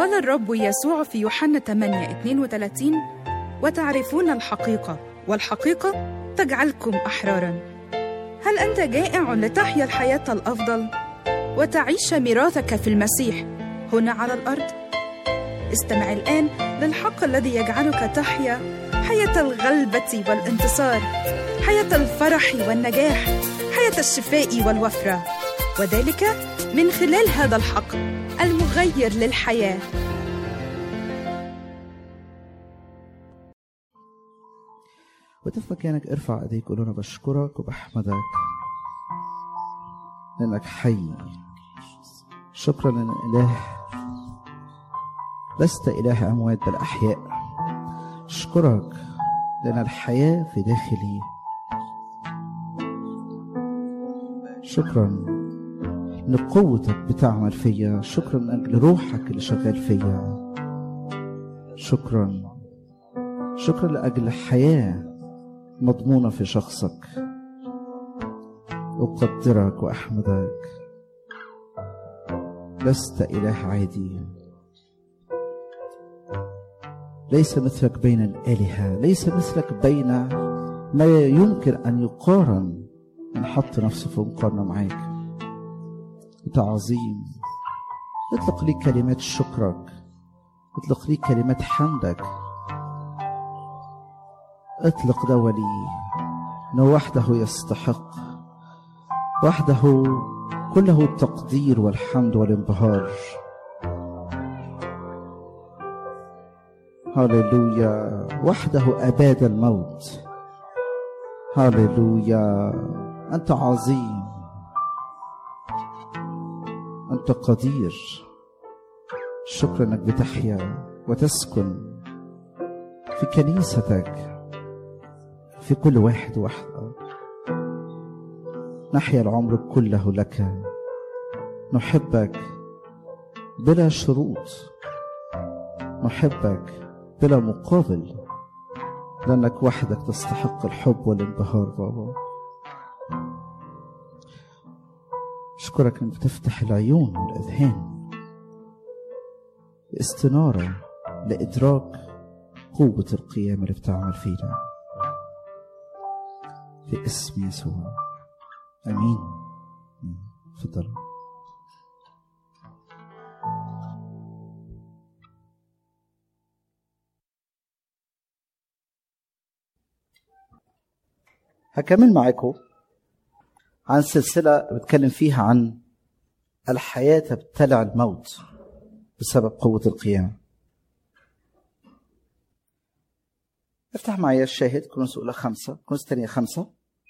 قال الرب يسوع في يوحنا 8 32 وتعرفون الحقيقة والحقيقة تجعلكم أحرارا هل أنت جائع لتحيا الحياة الأفضل وتعيش ميراثك في المسيح هنا على الأرض؟ استمع الآن للحق الذي يجعلك تحيا حياة الغلبة والانتصار حياة الفرح والنجاح حياة الشفاء والوفرة وذلك من خلال هذا الحق المغير للحياه وتف مكانك ارفع ايديك قول انا بشكرك وبحمدك لانك حي شكرا ان اله لست اله اموات بل احياء اشكرك لان الحياه في داخلي شكرا ان قوتك بتعمل فيا شكرا من اجل روحك اللي شغال فيا شكرا شكرا لاجل حياه مضمونه في شخصك اقدرك واحمدك لست اله عادي ليس مثلك بين الالهه ليس مثلك بين ما يمكن ان يقارن من حط نفسه في مقارنه معاك انت عظيم اطلق لي كلمات شكرك اطلق لي كلمات حمدك اطلق دولي انه وحده يستحق وحده كله التقدير والحمد والانبهار هللويا وحده اباد الموت هللويا انت عظيم انت قدير شكرا انك بتحيا وتسكن في كنيستك في كل واحد واحده نحيا العمر كله لك نحبك بلا شروط نحبك بلا مقابل لانك وحدك تستحق الحب والانبهار بابا اشكرك انك بتفتح العيون والاذهان باستناره لادراك قوه القيامه اللي بتعمل فينا في اسم يسوع امين تفضل هكمل معاكم عن سلسلة بتكلم فيها عن الحياة تبتلع الموت بسبب قوة القيامة افتح معايا الشاهد كنوس أولى خمسة كنوس تانية خمسة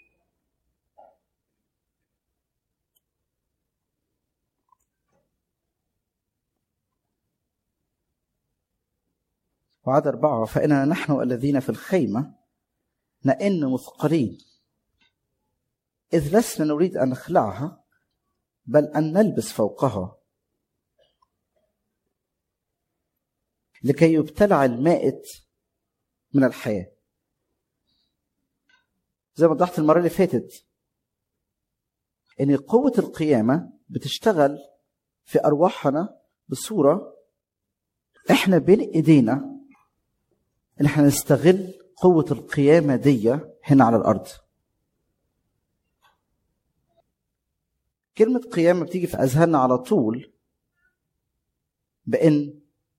وعدد أربعة فإننا نحن الذين في الخيمة نئن مثقلين إذ لسنا نريد أن نخلعها بل أن نلبس فوقها لكي يبتلع المائت من الحياة زي ما وضحت المرة اللي فاتت إن قوة القيامة بتشتغل في أرواحنا بصورة إحنا بين إيدينا إن إحنا نستغل قوة القيامة دي هنا على الأرض كلمة قيامة بتيجي في أذهاننا على طول بأن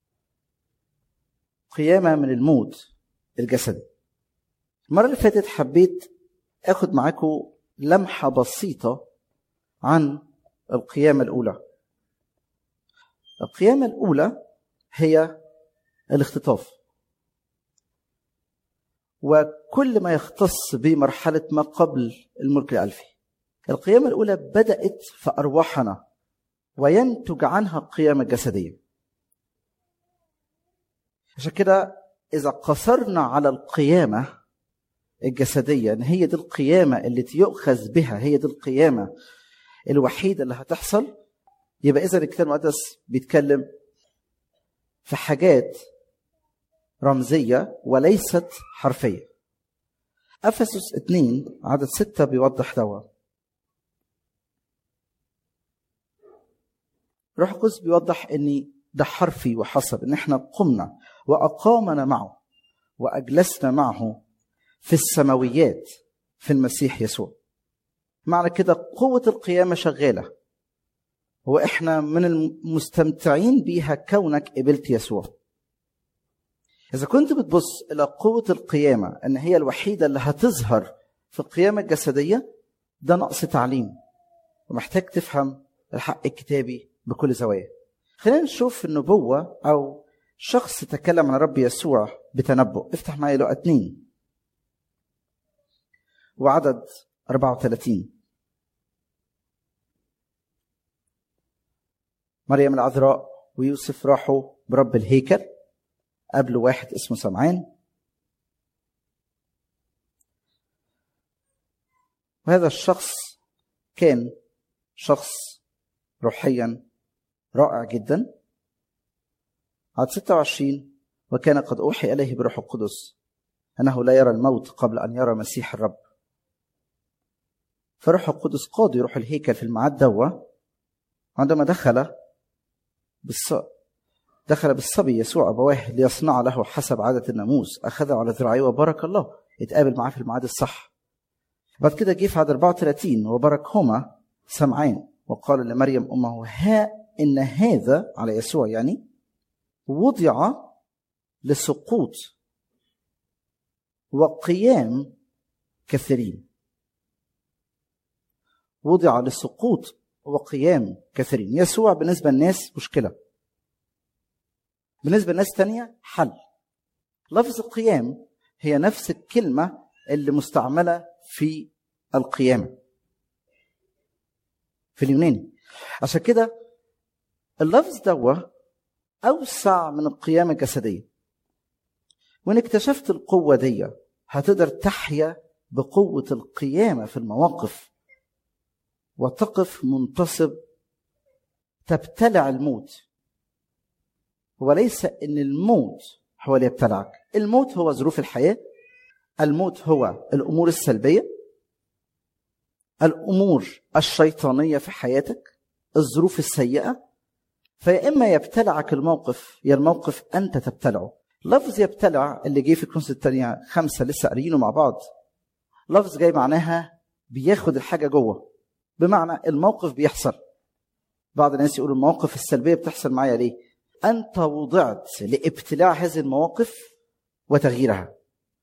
قيامة من الموت الجسدي المرة اللي فاتت حبيت اخد معاكم لمحة بسيطة عن القيامة الأولى القيامة الأولى هي الاختطاف وكل ما يختص بمرحلة ما قبل الملك الألفي القيامة الأولى بدأت في أرواحنا وينتج عنها القيامة الجسدية عشان كده إذا قصرنا على القيامة الجسدية إن هي دي القيامة اللي يؤخذ بها هي دي القيامة الوحيدة اللي هتحصل يبقى إذا الكتاب المقدس بيتكلم في حاجات رمزية وليست حرفية أفسس 2 عدد 6 بيوضح دوا روح القدس بيوضح ان ده حرفي وحصل ان احنا قمنا واقامنا معه واجلسنا معه في السماويات في المسيح يسوع معنى كده قوة القيامة شغالة وإحنا من المستمتعين بيها كونك قبلت يسوع إذا كنت بتبص إلى قوة القيامة إن هي الوحيدة اللي هتظهر في القيامة الجسدية ده نقص تعليم ومحتاج تفهم الحق الكتابي بكل زوايا خلينا نشوف النبوة أو شخص تكلم عن رب يسوع بتنبؤ افتح معايا لقى اتنين وعدد 34 مريم العذراء ويوسف راحوا برب الهيكل قابلوا واحد اسمه سمعان وهذا الشخص كان شخص روحيا رائع جدا عدد 26 وكان قد أوحي إليه بروح القدس أنه لا يرى الموت قبل أن يرى مسيح الرب فروح القدس قاد يروح الهيكل في الميعاد دوا عندما دخل بالص... دخل بالصبي يسوع أبواه ليصنع له حسب عادة الناموس أخذه على ذراعيه وبارك الله اتقابل معاه في الميعاد الصح بعد كده جه في عدد 34 وباركهما سمعان وقال لمريم أمه ها إن هذا على يسوع يعني وضع لسقوط وقيام كثيرين وضع لسقوط وقيام كثيرين يسوع بالنسبة للناس مشكلة بالنسبة لناس تانية حل لفظ القيام هي نفس الكلمة اللي مستعملة في القيامة في اليوناني عشان كده اللفظ دوا أوسع من القيامة الجسدية وإن اكتشفت القوة دي هتقدر تحيا بقوة القيامة في المواقف وتقف منتصب تبتلع الموت وليس ان الموت هو اللي يبتلعك الموت هو ظروف الحياه الموت هو الامور السلبيه الامور الشيطانيه في حياتك الظروف السيئه فيا اما يبتلعك الموقف يا الموقف انت تبتلعه لفظ يبتلع اللي جه في الكونس الثانيه خمسه لسه قاريينه مع بعض لفظ جاي معناها بياخد الحاجه جوه بمعنى الموقف بيحصل بعض الناس يقولوا المواقف السلبيه بتحصل معايا ليه انت وضعت لابتلاع هذه المواقف وتغييرها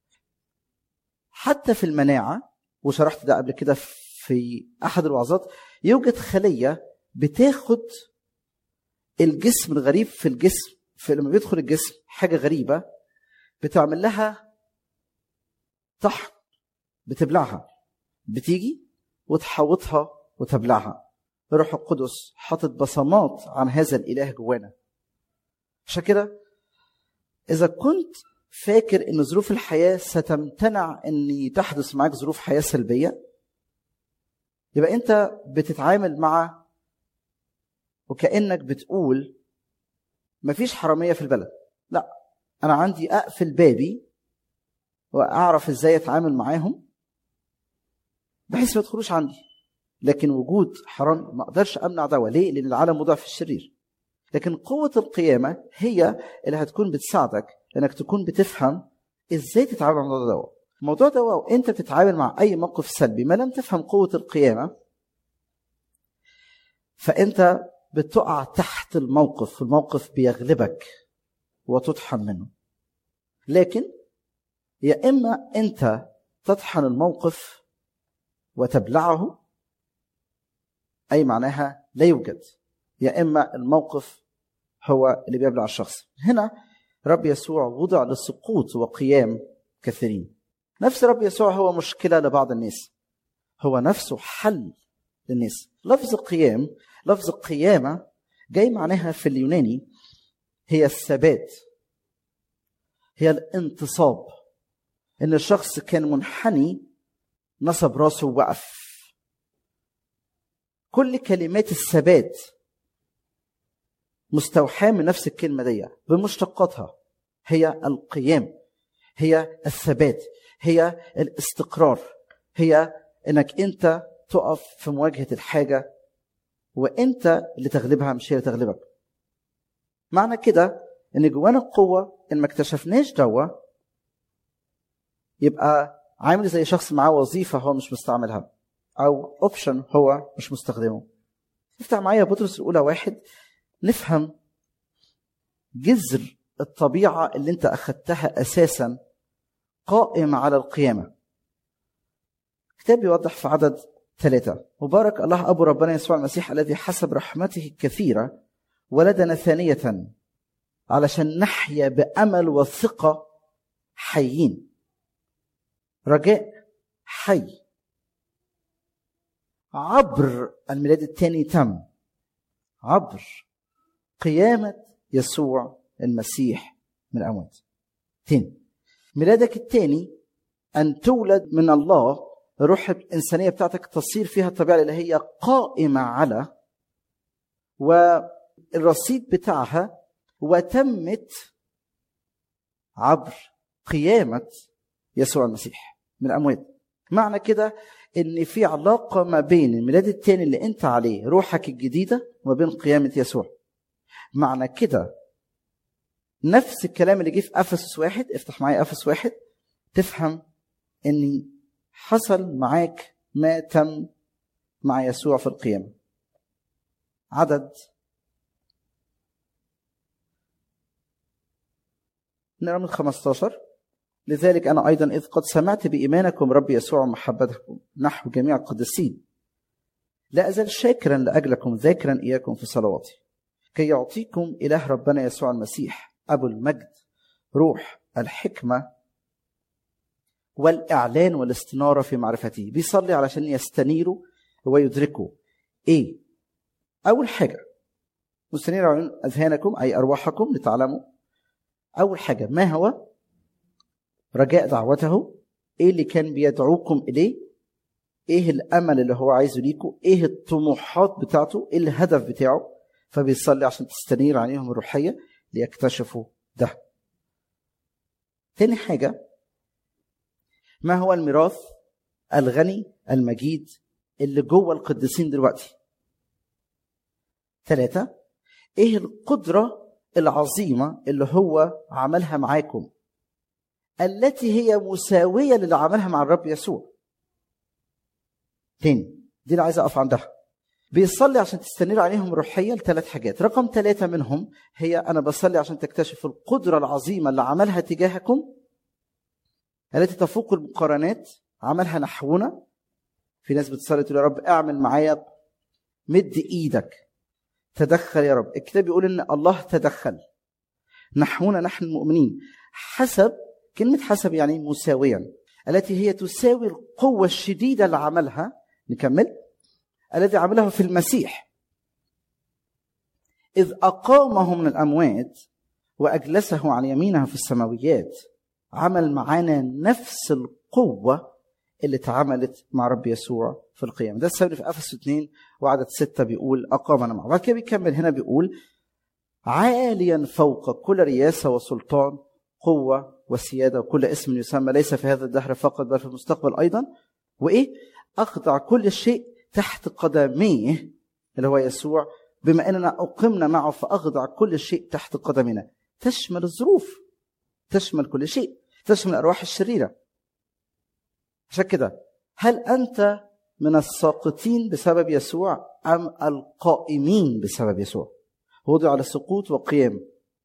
حتى في المناعه وشرحت ده قبل كده في احد الوعظات يوجد خليه بتاخد الجسم الغريب في الجسم في لما بيدخل الجسم حاجه غريبه بتعمل لها طحن بتبلعها بتيجي وتحوطها وتبلعها الروح القدس حاطط بصمات عن هذا الاله جوانا عشان كده اذا كنت فاكر ان ظروف الحياه ستمتنع ان تحدث معاك ظروف حياه سلبيه يبقى انت بتتعامل مع وكانك بتقول مفيش حراميه في البلد لا انا عندي اقفل بابي واعرف ازاي اتعامل معاهم بحيث ما يدخلوش عندي لكن وجود حرام ما اقدرش امنع دواء ليه لان العالم مضاعف الشرير لكن قوة القيامة هي اللي هتكون بتساعدك انك تكون بتفهم ازاي تتعامل مع الموضوع ده الموضوع ده وانت بتتعامل مع اي موقف سلبي ما لم تفهم قوة القيامة فانت بتقع تحت الموقف الموقف بيغلبك وتطحن منه لكن يا اما انت تطحن الموقف وتبلعه اي معناها لا يوجد يا اما الموقف هو اللي بيبلع الشخص هنا رب يسوع وضع للسقوط وقيام كثيرين نفس رب يسوع هو مشكله لبعض الناس هو نفسه حل للناس لفظ القيام لفظ القيامه جاي معناها في اليوناني هي الثبات هي الانتصاب ان الشخص كان منحني نصب راسه ووقف كل كلمات الثبات مستوحاة من نفس الكلمة دي بمشتقاتها هي القيام هي الثبات هي الاستقرار هي انك انت تقف في مواجهة الحاجة وانت اللي تغلبها مش هي اللي تغلبك معنى كده ان جوانا القوه ان ما اكتشفناش دوا يبقى عامل زي شخص معاه وظيفه هو مش مستعملها او اوبشن هو مش مستخدمه افتح معايا بطرس الاولى واحد نفهم جذر الطبيعه اللي انت اخذتها اساسا قائمه على القيامه كتاب بيوضح في عدد ثلاثة مبارك الله أبو ربنا يسوع المسيح الذي حسب رحمته الكثيرة ولدنا ثانية علشان نحيا بأمل وثقة حيين رجاء حي عبر الميلاد الثاني تم عبر قيامة يسوع المسيح من الأموات تاني ميلادك الثاني أن تولد من الله الروح الإنسانية بتاعتك تصير فيها الطبيعة الإلهية قائمة على والرصيد بتاعها وتمت عبر قيامة يسوع المسيح من الأموات معنى كده ان في علاقه ما بين الميلاد الثاني اللي انت عليه روحك الجديده وما بين قيامه يسوع معنى كده نفس الكلام اللي جه في افسس واحد افتح معايا افسس واحد تفهم ان حصل معاك ما تم مع يسوع في القيامه عدد نقرا من 15 لذلك أنا أيضا إذ قد سمعت بإيمانكم رب يسوع ومحبتكم نحو جميع القديسين لا أزال شاكرا لأجلكم ذاكرا إياكم في صلواتي كي يعطيكم إله ربنا يسوع المسيح أبو المجد روح الحكمة والإعلان والاستنارة في معرفته بيصلي علشان يستنيروا ويدركوا إيه أول حاجة مستنير أذهانكم أي أرواحكم لتعلموا أول حاجة ما هو رجاء دعوته ايه اللي كان بيدعوكم اليه ايه الامل اللي هو عايزه ليكم ايه الطموحات بتاعته ايه الهدف بتاعه فبيصلي عشان تستنير عليهم الروحيه ليكتشفوا ده تاني حاجه ما هو الميراث الغني المجيد اللي جوه القديسين دلوقتي ثلاثة ايه القدرة العظيمة اللي هو عملها معاكم التي هي مساوية للي عملها مع الرب يسوع تاني دي اللي عايز أقف عندها بيصلي عشان تستنير عليهم روحيا لثلاث حاجات رقم ثلاثة منهم هي أنا بصلي عشان تكتشف القدرة العظيمة اللي عملها تجاهكم التي تفوق المقارنات عملها نحونا في ناس بتصلي تقول يا رب اعمل معايا مد ايدك تدخل يا رب الكتاب بيقول ان الله تدخل نحونا نحن المؤمنين حسب كلمة حسب يعني مساويا التي هي تساوي القوة الشديدة اللي عملها نكمل الذي عمله في المسيح إذ أقامه من الأموات وأجلسه عن يمينه في السماويات عمل معانا نفس القوة اللي اتعملت مع رب يسوع في القيامة ده السبب في أفسس 2 وعدد 6 بيقول أقامنا معه بعد كده بيكمل هنا بيقول عاليا فوق كل رياسة وسلطان قوة وسيادة وكل اسم يسمى ليس في هذا الدهر فقط بل في المستقبل أيضا وإيه أخضع كل شيء تحت قدميه اللي هو يسوع بما أننا أقمنا معه فأخضع كل شيء تحت قدمنا تشمل الظروف تشمل كل شيء تشمل الأرواح الشريرة عشان كده هل أنت من الساقطين بسبب يسوع أم القائمين بسبب يسوع وضع على السقوط والقيام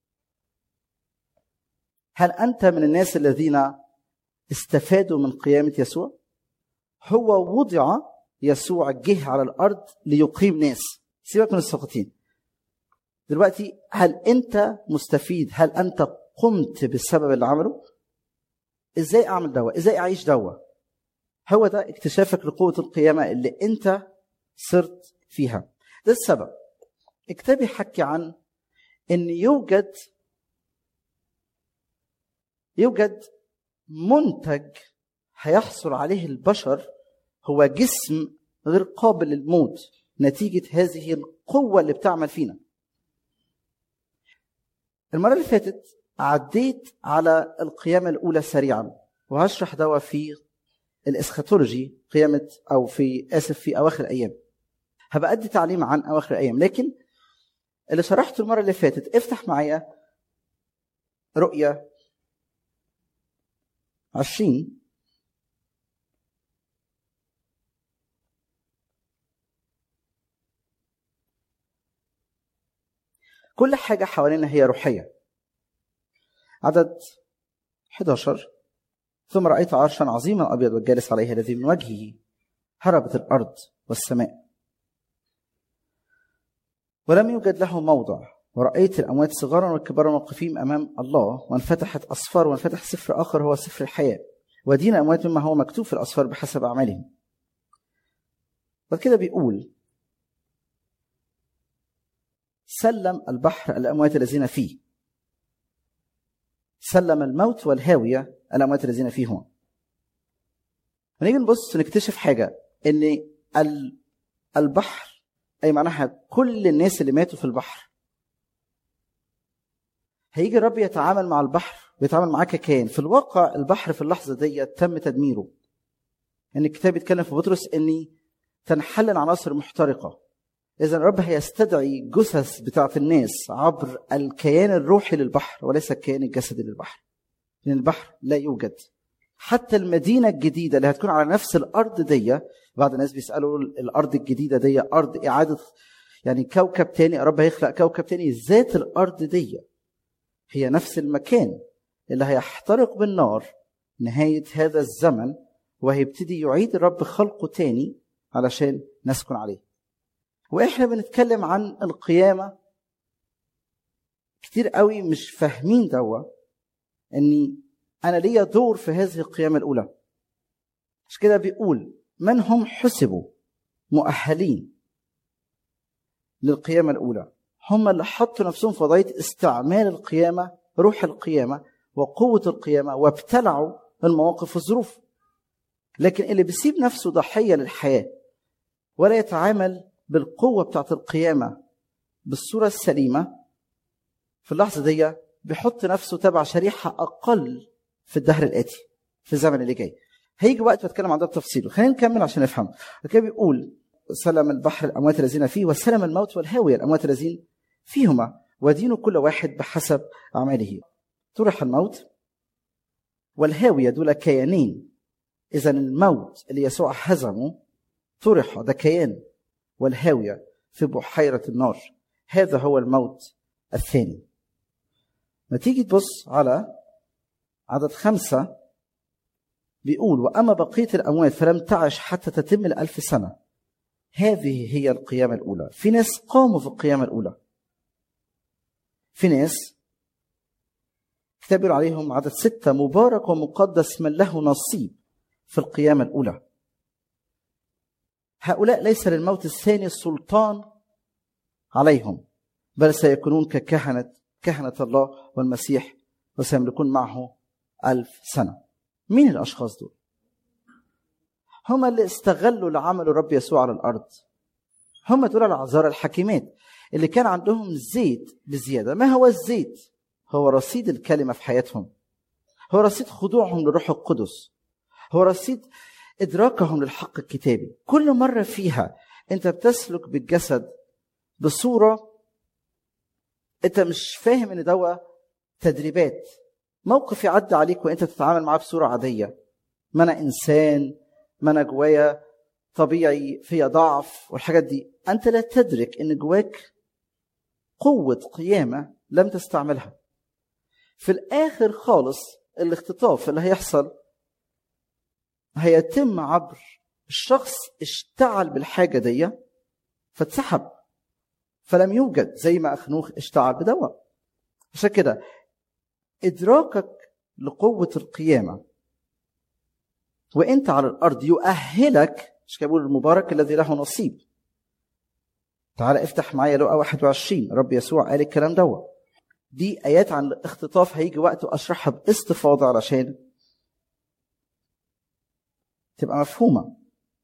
هل أنت من الناس الذين استفادوا من قيامة يسوع هو وضع يسوع جه على الأرض ليقيم ناس سيبك من الساقطين دلوقتي هل أنت مستفيد هل أنت قمت بالسبب اللي عمله ازاي اعمل دوا ازاي اعيش دوا هو ده اكتشافك لقوة القيامة اللي انت صرت فيها ده السبب الكتاب يحكي عن ان يوجد يوجد منتج هيحصل عليه البشر هو جسم غير قابل للموت نتيجة هذه القوة اللي بتعمل فينا المرة اللي فاتت عديت على القيامة الأولى سريعا وهشرح دوا في الاسخاتولوجي قيامة أو في آسف في أواخر الأيام هبقى أدي تعليم عن أواخر الأيام لكن اللي شرحته المره اللي فاتت افتح معايا رؤيا عشرين كل حاجة حوالينا هي روحية عدد 11 ثم رأيت عرشا عظيما أبيض والجالس عليه الذي من وجهه هربت الأرض والسماء ولم يوجد له موضع ورأيت الأموات صغارا والكبار موقفين أمام الله وانفتحت أصفار وانفتح سفر آخر هو سفر الحياة ودين الأموات مما هو مكتوب في الأصفار بحسب أعمالهم بعد كده بيقول سلم البحر الأموات الذين فيه سلم الموت والهاوية الأموات الذين فيهم ونيجي نبص نكتشف حاجة إن البحر أي معناها كل الناس اللي ماتوا في البحر هيجي الرب يتعامل مع البحر بيتعامل معاه ككائن في الواقع البحر في اللحظة دي تم تدميره إن الكتاب بيتكلم في بطرس إن تنحل العناصر محترقة إذا الرب هيستدعي جثث بتاعت الناس عبر الكيان الروحي للبحر وليس الكيان الجسدي للبحر لأن البحر لا يوجد حتى المدينة الجديدة اللي هتكون على نفس الأرض دي بعض الناس بيسألوا الأرض الجديدة دي أرض إعادة يعني كوكب تاني الرب هيخلق كوكب تاني ذات الأرض دي هي نفس المكان اللي هيحترق بالنار نهاية هذا الزمن وهيبتدي يعيد الرب خلقه تاني علشان نسكن عليه واحنا بنتكلم عن القيامه كتير قوي مش فاهمين دوا اني انا ليا دور في هذه القيامه الاولى مش كده بيقول من هم حسبوا مؤهلين للقيامه الاولى هم اللي حطوا نفسهم في وضعيه استعمال القيامه روح القيامه وقوه القيامه وابتلعوا المواقف والظروف لكن اللي بيسيب نفسه ضحيه للحياه ولا يتعامل بالقوه بتاعت القيامه بالصوره السليمه في اللحظه دي بيحط نفسه تبع شريحه اقل في الدهر الاتي في الزمن اللي جاي هيجي وقت بتكلم عن ده بتفصيله خلينا نكمل عشان نفهم كده بيقول سلم البحر الاموات الذين فيه وسلم الموت والهاويه الاموات الذين فيهما ودين كل واحد بحسب اعماله طرح الموت والهاويه دول كيانين اذا الموت اللي يسوع هزمه طرح ده كيان والهاوية في بحيرة النار هذا هو الموت الثاني ما تيجي تبص على عدد خمسة بيقول وأما بقية الأموات فلم تعش حتى تتم الألف سنة هذه هي القيامة الأولى في ناس قاموا في القيامة الأولى في ناس كتاب عليهم عدد ستة مبارك ومقدس من له نصيب في القيامة الأولى هؤلاء ليس للموت الثاني السلطان عليهم بل سيكونون ككهنة كهنة الله والمسيح وسيملكون معه ألف سنة مين الأشخاص دول؟ هم اللي استغلوا لعمل الرب يسوع على الأرض هم دول العذارى الحكيمات اللي كان عندهم زيت بزيادة ما هو الزيت؟ هو رصيد الكلمة في حياتهم هو رصيد خضوعهم للروح القدس هو رصيد ادراكهم للحق الكتابي كل مره فيها انت بتسلك بالجسد بصوره انت مش فاهم ان دوا تدريبات موقف يعدي عليك وانت تتعامل معاه بصوره عاديه ما انا انسان ما انا جوايا طبيعي فيا ضعف والحاجات دي انت لا تدرك ان جواك قوه قيامه لم تستعملها في الاخر خالص الاختطاف اللي هيحصل هيتم عبر الشخص اشتعل بالحاجة دي فاتسحب فلم يوجد زي ما أخنوخ اشتعل بدواء عشان كده إدراكك لقوة القيامة وأنت على الأرض يؤهلك مش بقول المبارك الذي له نصيب تعال افتح معايا لقا 21 رب يسوع قال الكلام دوت دي آيات عن الاختطاف هيجي وقت أشرحها باستفاضة علشان تبقى مفهومة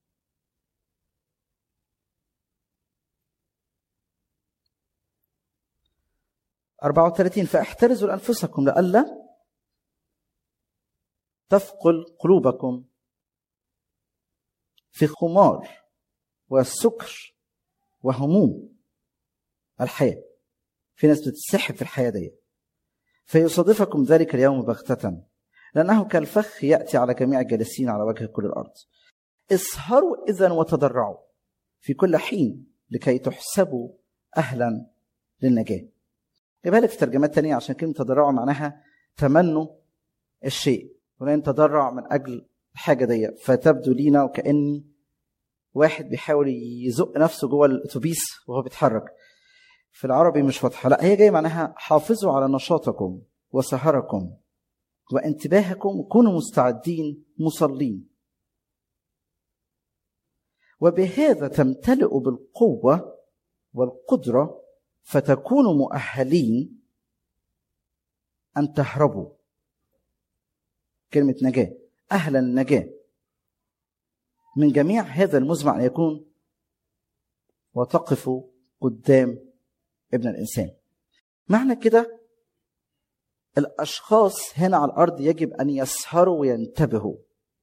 أربعة وثلاثين فاحترزوا لأنفسكم لئلا تثقل قلوبكم في خمار والسكر وهموم الحياة في ناس بتتسحب في الحياه دي فيصادفكم ذلك اليوم بغتة لأنه كالفخ يأتي على جميع الجالسين على وجه كل الأرض اسهروا إذا وتضرعوا في كل حين لكي تحسبوا أهلا للنجاة يبقى لك في ترجمات تانية عشان كلمة تضرعوا معناها تمنوا الشيء ولن تضرع من أجل الحاجة دي فتبدو لينا وكأني واحد بيحاول يزق نفسه جوه الأتوبيس وهو بيتحرك في العربي مش واضحة لا هي جاية معناها حافظوا على نشاطكم وسهركم وانتباهكم وكونوا مستعدين مصلين وبهذا تمتلئوا بالقوة والقدرة فتكونوا مؤهلين أن تهربوا كلمة نجاة أهلا النجاة من جميع هذا المزمع أن يكون وتقفوا قدام ابن الإنسان معنى كده الأشخاص هنا على الأرض يجب أن يسهروا وينتبهوا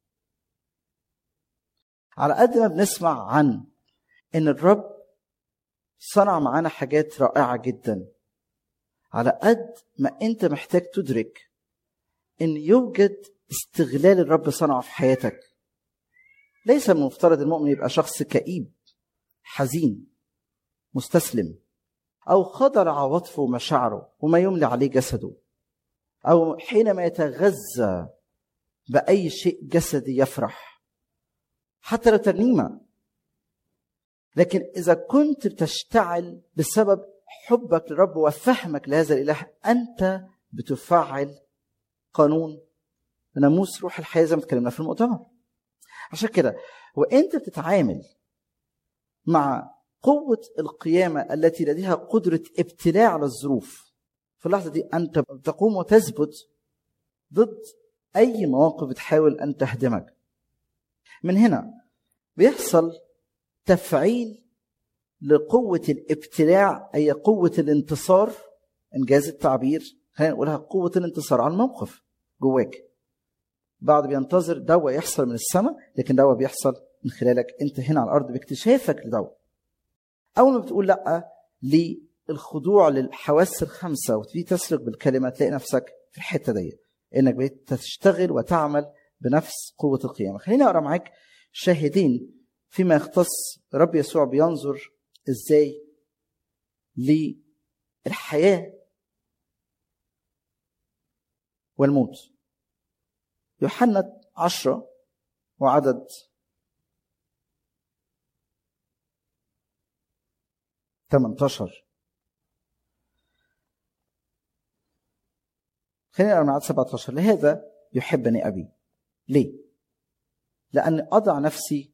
على قد ما بنسمع عن ان الرب صنع معانا حاجات رائعه جدا على قد ما انت محتاج تدرك ان يوجد استغلال الرب صنعه في حياتك ليس من المفترض المؤمن يبقى شخص كئيب حزين مستسلم او خضع عواطفه ومشاعره وما يملي عليه جسده او حينما يتغذى باي شيء جسدي يفرح حتى لو ترنيمه لكن اذا كنت بتشتعل بسبب حبك للرب وفهمك لهذا الاله انت بتفعل قانون ناموس روح الحياه زي ما اتكلمنا في المؤتمر عشان كده وانت بتتعامل مع قوة القيامة التي لديها قدرة ابتلاع على الظروف في اللحظة دي أنت تقوم وتثبت ضد أي مواقف بتحاول أن تهدمك من هنا بيحصل تفعيل لقوة الابتلاع أي قوة الانتصار إنجاز التعبير خلينا نقولها قوة الانتصار على الموقف جواك بعض بينتظر دواء يحصل من السماء لكن دواء بيحصل من خلالك انت هنا على الارض باكتشافك لدواء اول ما بتقول لا للخضوع للحواس الخمسه وتبتدي تسلك بالكلمه تلاقي نفسك في الحته دي انك بقيت تشتغل وتعمل بنفس قوه القيامه خليني اقرا معاك شاهدين فيما يختص رب يسوع بينظر ازاي للحياه والموت يوحنا عشرة وعدد ثمنتاشر خلينا نقرا من عدد 17 لهذا يحبني أبي ليه؟ لأن أضع نفسي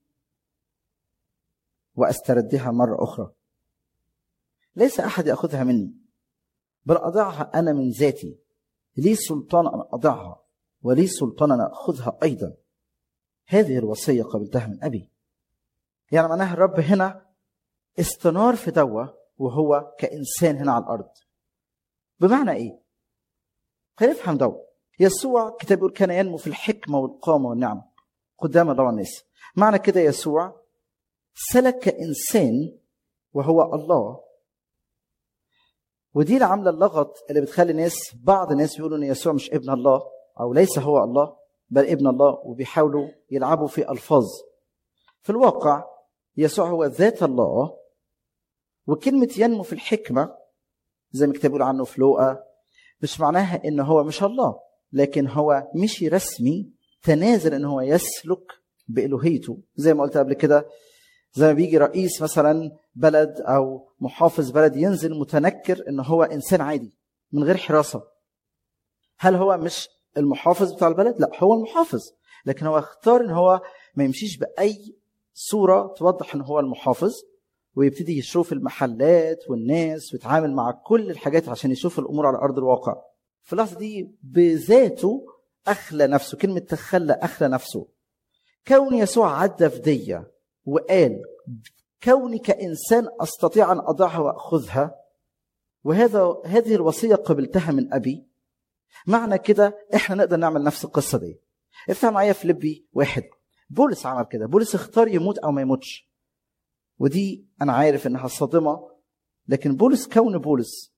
وأستردها مرة أخرى ليس أحد يأخذها مني بل أضعها أنا من ذاتي لي سلطان أن أضعها ولي سلطان أن أخذها أيضا هذه الوصية قبلتها من أبي يعني معناها الرب هنا استنار في دوا وهو كإنسان هنا على الأرض بمعنى إيه؟ خلينا نفهم دوا يسوع كتاب يقول كان ينمو في الحكمة والقامة والنعمة قدام الله والناس معنى كده يسوع سلك كإنسان وهو الله ودي اللي عامله اللغط اللي بتخلي الناس بعض الناس يقولوا ان يسوع مش ابن الله او ليس هو الله بل ابن الله وبيحاولوا يلعبوا في الفاظ في الواقع يسوع هو ذات الله وكلمة ينمو في الحكمة زي ما الكتاب بيقول عنه في لوقا مش معناها ان هو مش الله لكن هو مشي رسمي تنازل ان هو يسلك بإلوهيته زي ما قلت قبل كده زي ما بيجي رئيس مثلا بلد او محافظ بلد ينزل متنكر ان هو انسان عادي من غير حراسه هل هو مش المحافظ بتاع البلد لا هو المحافظ لكن هو اختار ان هو ما يمشيش باي صوره توضح ان هو المحافظ ويبتدي يشوف المحلات والناس ويتعامل مع كل الحاجات عشان يشوف الامور على ارض الواقع في اللحظه دي بذاته اخلى نفسه كلمه تخلى اخلى نفسه كون يسوع عدى في ديه وقال كوني كانسان استطيع ان اضعها واخذها وهذا هذه الوصيه قبلتها من ابي معنى كده احنا نقدر نعمل نفس القصه دي افتح معايا فيليبي واحد بولس عمل كده بولس اختار يموت او ما يموتش ودي انا عارف انها صادمه لكن بولس كون بولس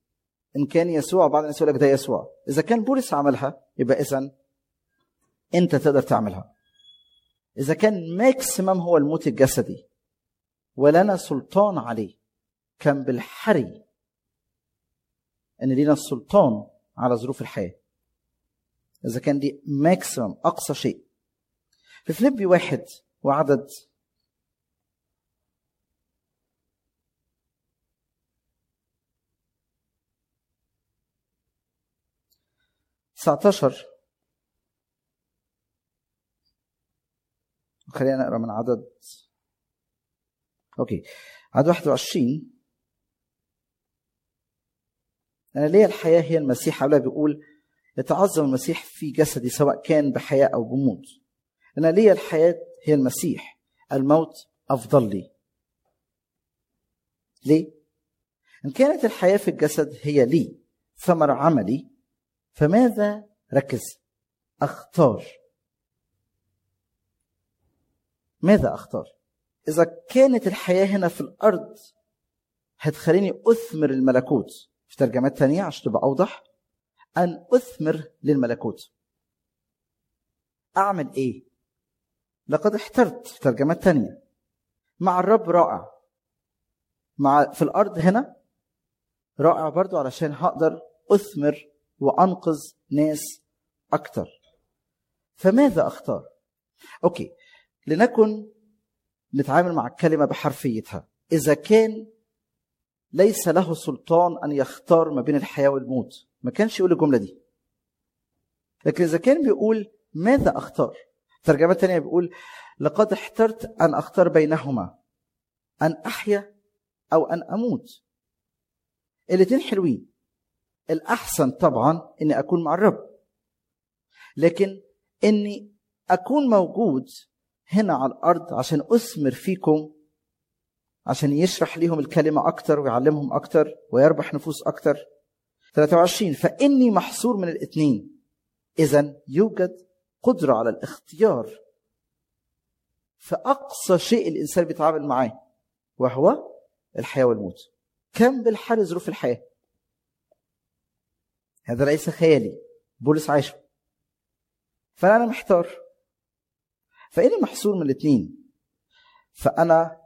ان كان يسوع بعض الناس يقول لك ده يسوع اذا كان بولس عملها يبقى اذا انت تقدر تعملها اذا كان ماكسيمم هو الموت الجسدي ولنا سلطان عليه كان بالحري ان لينا السلطان على ظروف الحياه اذا كان دي ماكسيمم اقصى شيء في فيليبي واحد وعدد تسعتاشر خلينا نقرا من عدد اوكي عدد 21 انا ليا الحياه هي المسيح ولا بيقول يتعظم المسيح في جسدي سواء كان بحياه او بموت انا ليا الحياه هي المسيح الموت افضل لي ليه ان كانت الحياه في الجسد هي لي ثمر عملي فماذا ركز اختار ماذا اختار اذا كانت الحياه هنا في الارض هتخليني اثمر الملكوت في ترجمات تانية عشان تبقى اوضح ان اثمر للملكوت اعمل ايه لقد احترت في ترجمات تانية مع الرب رائع مع في الارض هنا رائع برضو علشان هقدر اثمر وانقذ ناس اكتر فماذا اختار اوكي لنكن نتعامل مع الكلمه بحرفيتها اذا كان ليس له سلطان ان يختار ما بين الحياه والموت ما كانش يقول الجمله دي لكن اذا كان بيقول ماذا اختار ترجمه تانية بيقول لقد احترت ان اختار بينهما ان احيا او ان اموت الاتنين حلوين الاحسن طبعا اني اكون مع الرب لكن اني اكون موجود هنا على الارض عشان اثمر فيكم عشان يشرح ليهم الكلمه اكتر ويعلمهم اكتر ويربح نفوس اكتر 23 فاني محصور من الاثنين اذا يوجد قدره على الاختيار فاقصى شيء الانسان بيتعامل معاه وهو الحياه والموت كم بالحال ظروف الحياه هذا ليس خيالي بولس عايشه فانا محتار فاني محصور من الاثنين فانا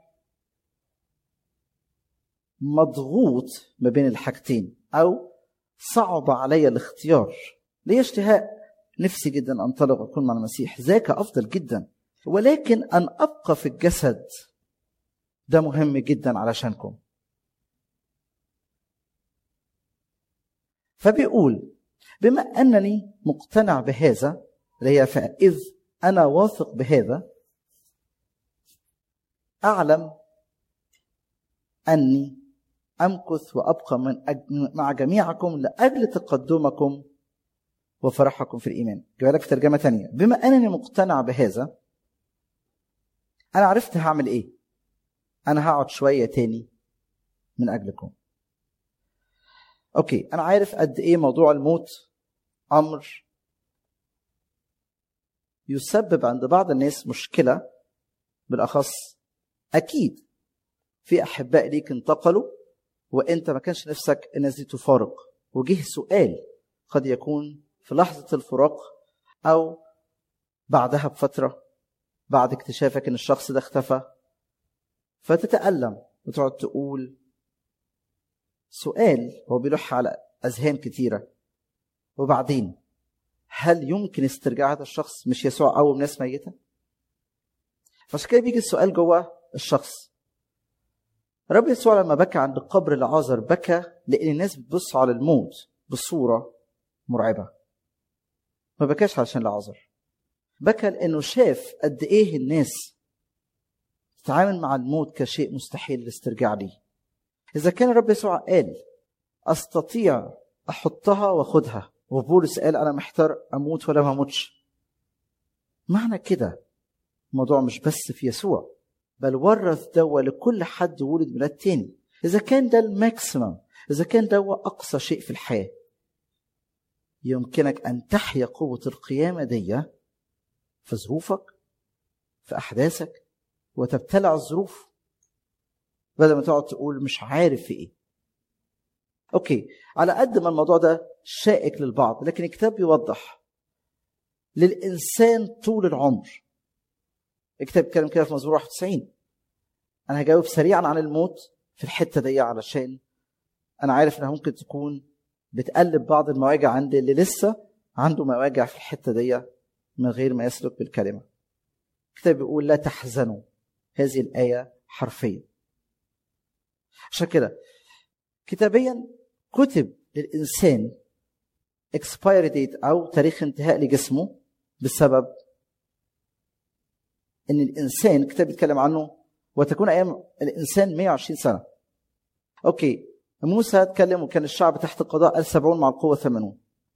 مضغوط ما بين الحاجتين او صعب علي الاختيار لي اشتهاء نفسي جدا انطلق واكون مع المسيح ذاك افضل جدا ولكن ان ابقى في الجسد ده مهم جدا علشانكم فبيقول بما انني مقتنع بهذا اللي هي فاذ انا واثق بهذا اعلم اني امكث وابقى من أج... مع جميعكم لاجل تقدمكم وفرحكم في الايمان جايب لك في ترجمه ثانيه بما انني مقتنع بهذا انا عرفت هعمل ايه انا هقعد شويه تاني من اجلكم اوكي انا عارف قد ايه موضوع الموت امر يسبب عند بعض الناس مشكله بالاخص اكيد في احباء ليك انتقلوا وانت ما كانش نفسك الناس دي تفارق وجه سؤال قد يكون في لحظه الفراق او بعدها بفتره بعد اكتشافك ان الشخص ده اختفى فتتالم وتقعد تقول سؤال هو بيلح على اذهان كتيره وبعدين هل يمكن استرجاع هذا الشخص مش يسوع قوم ناس ميته فعشان كده بيجي السؤال جوه الشخص رب يسوع لما بكى عند قبر العازر بكى لان الناس بتبص على الموت بصوره مرعبه ما بكاش علشان العازر بكى لانه شاف قد ايه الناس تتعامل مع الموت كشيء مستحيل الاسترجاع ليه اذا كان الرب يسوع قال استطيع احطها واخدها وبولس قال انا محتار اموت ولا ما اموتش معنى كده الموضوع مش بس في يسوع بل ورث دوا لكل حد ولد ميلاد تاني اذا كان ده الماكسيمم اذا كان ده اقصى شيء في الحياه يمكنك ان تحيا قوه القيامه دي في ظروفك في احداثك وتبتلع الظروف بدل ما تقعد تقول مش عارف في ايه اوكي على قد ما الموضوع ده شائك للبعض لكن الكتاب بيوضح للانسان طول العمر الكتاب بيتكلم كده في مزمور 91 انا هجاوب سريعا عن الموت في الحته دي علشان انا عارف انها ممكن تكون بتقلب بعض المواجع عند اللي لسه عنده مواجع في الحته دي من غير ما يسلك بالكلمه الكتاب بيقول لا تحزنوا هذه الايه حرفيا عشان كده كتابيا كتب للانسان expiry date او تاريخ انتهاء لجسمه بسبب ان الانسان الكتاب بيتكلم عنه وتكون ايام الانسان 120 سنه اوكي موسى اتكلم وكان الشعب تحت القضاء قال 70 مع القوه 80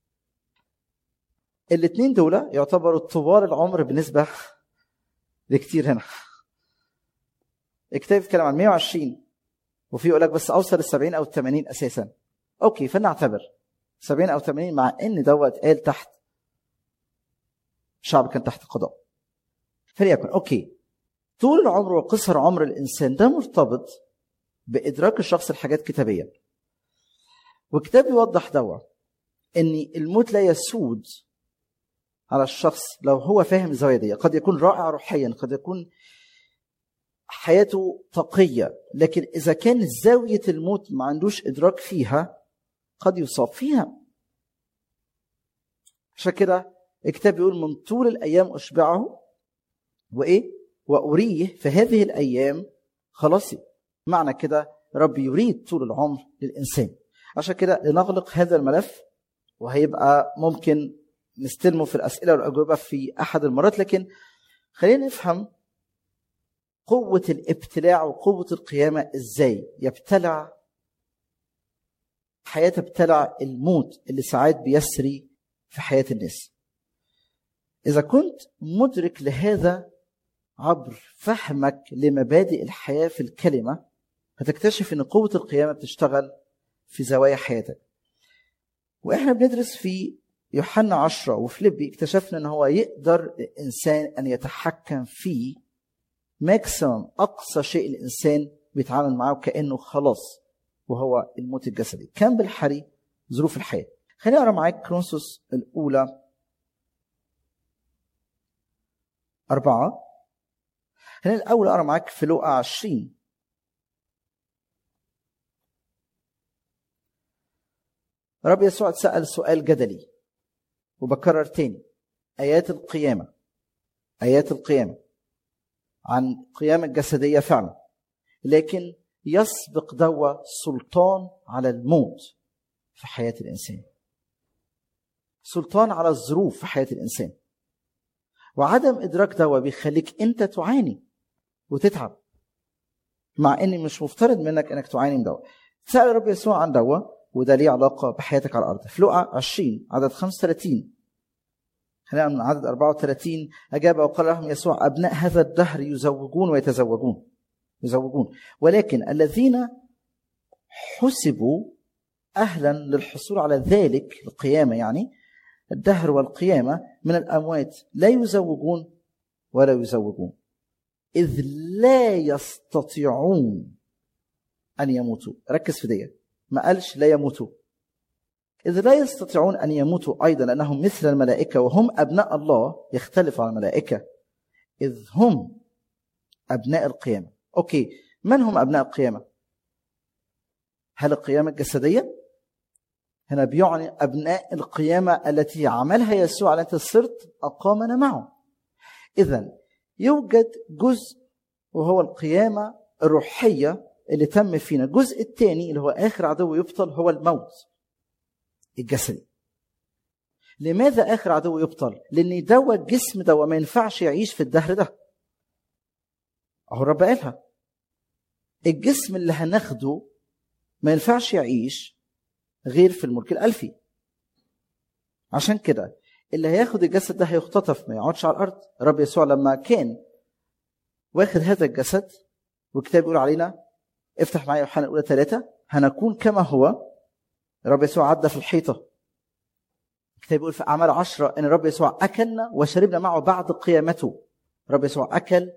الاثنين دول يعتبروا طوال العمر بالنسبه لكتير هنا الكتاب بيتكلم عن 120 وفي يقول لك بس اوصل ال 70 او ال 80 اساسا اوكي فلنعتبر 70 او 80 مع ان دوت قال تحت الشعب كان تحت قضاء فليكن اوكي طول العمر وقصر عمر الانسان ده مرتبط بادراك الشخص الحاجات كتابيا والكتاب يوضح دوا ان الموت لا يسود على الشخص لو هو فاهم الزاويه دي قد يكون رائع روحيا قد يكون حياته تقيه لكن اذا كان زاويه الموت ما عندوش ادراك فيها قد يصاب فيها عشان كده الكتاب بيقول من طول الايام اشبعه وايه واريه في هذه الايام خلاصي معنى كده رب يريد طول العمر للانسان عشان كده لنغلق هذا الملف وهيبقى ممكن نستلمه في الاسئله والاجوبه في احد المرات لكن خلينا نفهم قوه الابتلاع وقوه القيامه ازاي يبتلع حياه ابتلع الموت اللي ساعات بيسري في حياه الناس اذا كنت مدرك لهذا عبر فهمك لمبادئ الحياه في الكلمه هتكتشف ان قوه القيامه بتشتغل في زوايا حياتك واحنا بندرس في يوحنا عشرة وفليبي اكتشفنا ان هو يقدر الانسان ان يتحكم في ماكسيمم اقصى شيء الانسان بيتعامل معاه كانه خلاص وهو الموت الجسدي كان بالحري ظروف الحياه خليني اقرا معاك كرونسوس الاولى أربعة خليني الأول أقرا معاك في لوقا 20 رب يسوع سأل سؤال جدلي وبكرر تاني آيات القيامة آيات القيامة عن قيامة جسدية فعلا لكن يسبق دوا سلطان على الموت في حياة الإنسان سلطان على الظروف في حياة الإنسان وعدم إدراك دوا بيخليك أنت تعاني وتتعب مع إن مش مفترض منك إنك تعاني من دوا سأل رب يسوع عن دوا وده ليه علاقة بحياتك على الأرض في لقا 20 عدد 35 خلينا من عدد 34 أجاب وقال لهم يسوع أبناء هذا الدهر يزوجون ويتزوجون يزوجون ولكن الذين حسبوا أهلا للحصول على ذلك القيامة يعني الدهر والقيامة من الأموات لا يزوجون ولا يزوجون إذ لا يستطيعون أن يموتوا ركز في دي ما قالش لا يموتوا إذ لا يستطيعون أن يموتوا أيضا لأنهم مثل الملائكة وهم أبناء الله يختلف عن الملائكة إذ هم أبناء القيامة أوكي من هم أبناء القيامة هل القيامة الجسدية هنا بيعني أبناء القيامة التي عملها يسوع على أنت صرت أقامنا معه إذا يوجد جزء وهو القيامة الروحية اللي تم فينا الجزء الثاني اللي هو آخر عدو يبطل هو الموت الجسدي لماذا آخر عدو يبطل؟ لأن دوا الجسم دوا ما ينفعش يعيش في الدهر ده أهو الرب قالها الجسم اللي هناخده ما ينفعش يعيش غير في الملك الألفي عشان كده اللي هياخد الجسد ده هيختطف ما يقعدش على الأرض الرب يسوع لما كان واخد هذا الجسد والكتاب يقول علينا افتح معايا يوحنا الأولى ثلاثة هنكون كما هو الرب يسوع عدى في الحيطة الكتاب يقول في أعمال عشرة إن الرب يسوع أكلنا وشربنا معه بعد قيامته الرب يسوع أكل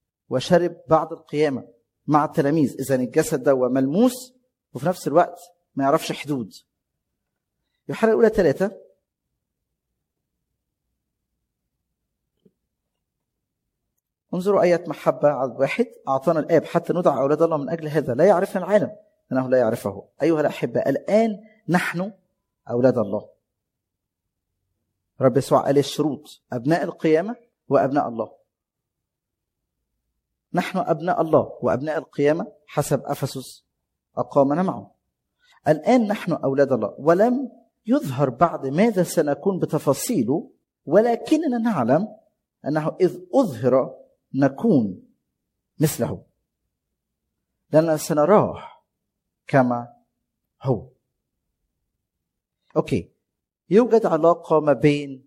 وشرب بعد القيامة مع التلاميذ إذا الجسد ده ملموس وفي نفس الوقت ما يعرفش حدود يوحنا الاولى ثلاثة انظروا آية محبة على واحد أعطانا الآب حتى ندعى أولاد الله من أجل هذا لا يعرفنا العالم أنه لا يعرفه أيها الأحبة الآن نحن أولاد الله رب يسوع قال الشروط أبناء القيامة وأبناء الله نحن أبناء الله وأبناء القيامة حسب أفسس أقامنا معه الآن نحن أولاد الله ولم يظهر بعد ماذا سنكون بتفاصيله ولكننا نعلم أنه إذ أظهر نكون مثله لأننا سنراه كما هو أوكي يوجد علاقة ما بين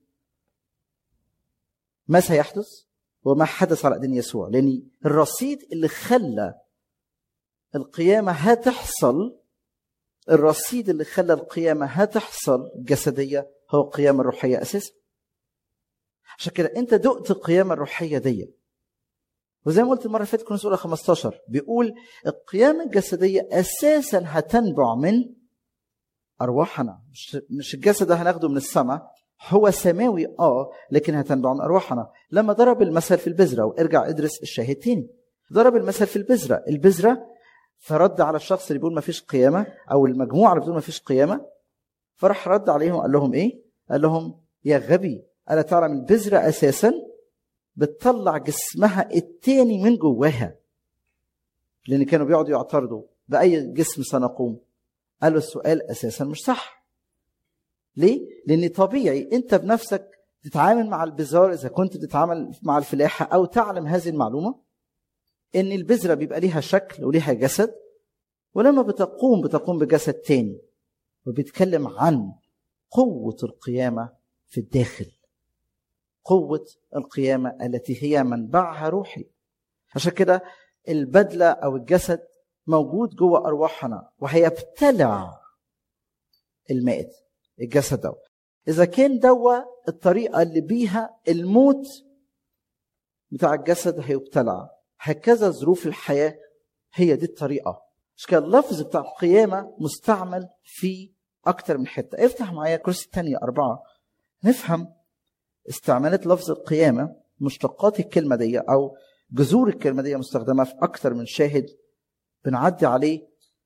ما سيحدث وما حدث على ايدين يسوع لان الرصيد اللي خلى القيامه هتحصل الرصيد اللي خلى القيامه هتحصل جسديه هو القيامه الروحيه اساسا عشان كده انت دقت القيامه الروحيه دي وزي ما قلت المره اللي فاتت كنا سوره 15 بيقول القيامه الجسديه اساسا هتنبع من ارواحنا مش مش الجسد ده هناخده من السماء هو سماوي اه لكن هتنبع من ارواحنا لما ضرب المثل في البذره وارجع ادرس الشاهد تاني ضرب المثل في البذره البذره فرد على الشخص اللي بيقول ما فيش قيامه او المجموعه اللي بتقول ما فيش قيامه فراح رد عليهم قال لهم ايه قال لهم يا غبي الا تعلم البذره اساسا بتطلع جسمها التاني من جواها لان كانوا بيقعدوا يعترضوا باي جسم سنقوم قالوا السؤال اساسا مش صح ليه لان طبيعي انت بنفسك تتعامل مع البذار اذا كنت بتتعامل مع الفلاحه او تعلم هذه المعلومه ان البذره بيبقى ليها شكل وليها جسد ولما بتقوم بتقوم بجسد تاني وبيتكلم عن قوه القيامه في الداخل قوه القيامه التي هي منبعها روحي عشان كده البدله او الجسد موجود جوه ارواحنا وهيبتلع المائت الجسد ده اذا كان دوا الطريقه اللي بيها الموت بتاع الجسد هيبتلع هكذا ظروف الحياه هي دي الطريقه مش كده اللفظ بتاع القيامه مستعمل في اكتر من حته افتح معايا كرسي الثانيه اربعه نفهم استعمالات لفظ القيامه مشتقات الكلمه دي او جذور الكلمه دي مستخدمه في اكتر من شاهد بنعدي عليه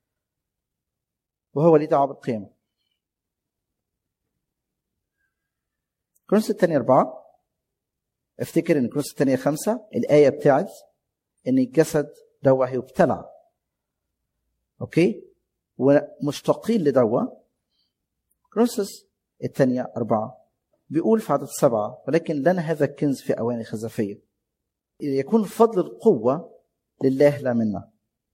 وهو ليه دعوه بالقيامه كرونس الثانية أربعة افتكر ان كرونس الثانية خمسة الآية بتاعت ان الجسد دوا هيبتلع اوكي ومشتقين لدوا كرونسس الثانية أربعة بيقول في عدد سبعة ولكن لنا هذا الكنز في أواني خزفية يكون فضل القوة لله لا منا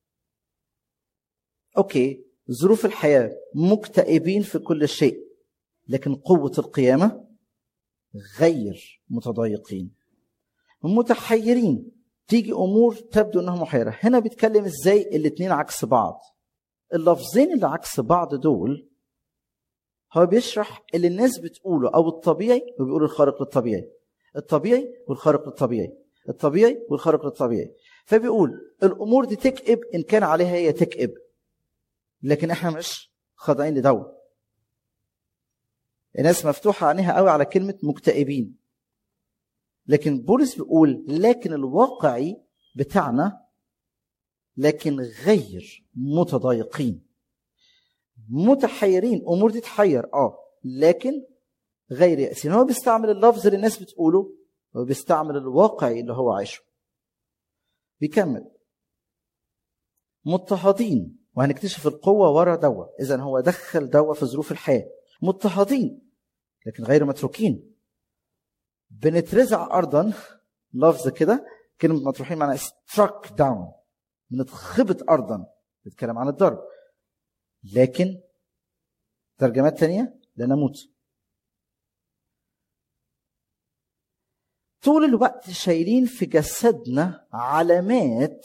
أوكي ظروف الحياة مكتئبين في كل شيء لكن قوة القيامة غير متضايقين متحيرين تيجي امور تبدو انها محيره هنا بيتكلم ازاي الاثنين عكس بعض اللفظين اللي عكس بعض دول هو بيشرح اللي الناس بتقوله او الطبيعي وبيقول الخارق للطبيعي الطبيعي والخارق للطبيعي الطبيعي والخارق للطبيعي فبيقول الامور دي تكئب ان كان عليها هي تكئب لكن احنا مش خاضعين لدوت الناس مفتوحة عينيها قوي على كلمة مكتئبين لكن بولس بيقول لكن الواقعي بتاعنا لكن غير متضايقين متحيرين امور دي تحير اه لكن غير يأسين هو بيستعمل اللفظ اللي الناس بتقوله وبيستعمل الواقعي اللي هو عايشه بيكمل مضطهدين وهنكتشف القوة ورا دوا إذا هو دخل دوا في ظروف الحياة مضطهدين لكن غير متروكين بنترزع ارضا لفظ كده كلمه مطروحين معناها struck down بنتخبط ارضا بيتكلم عن الضرب لكن ترجمات تانية لنموت طول الوقت شايلين في جسدنا علامات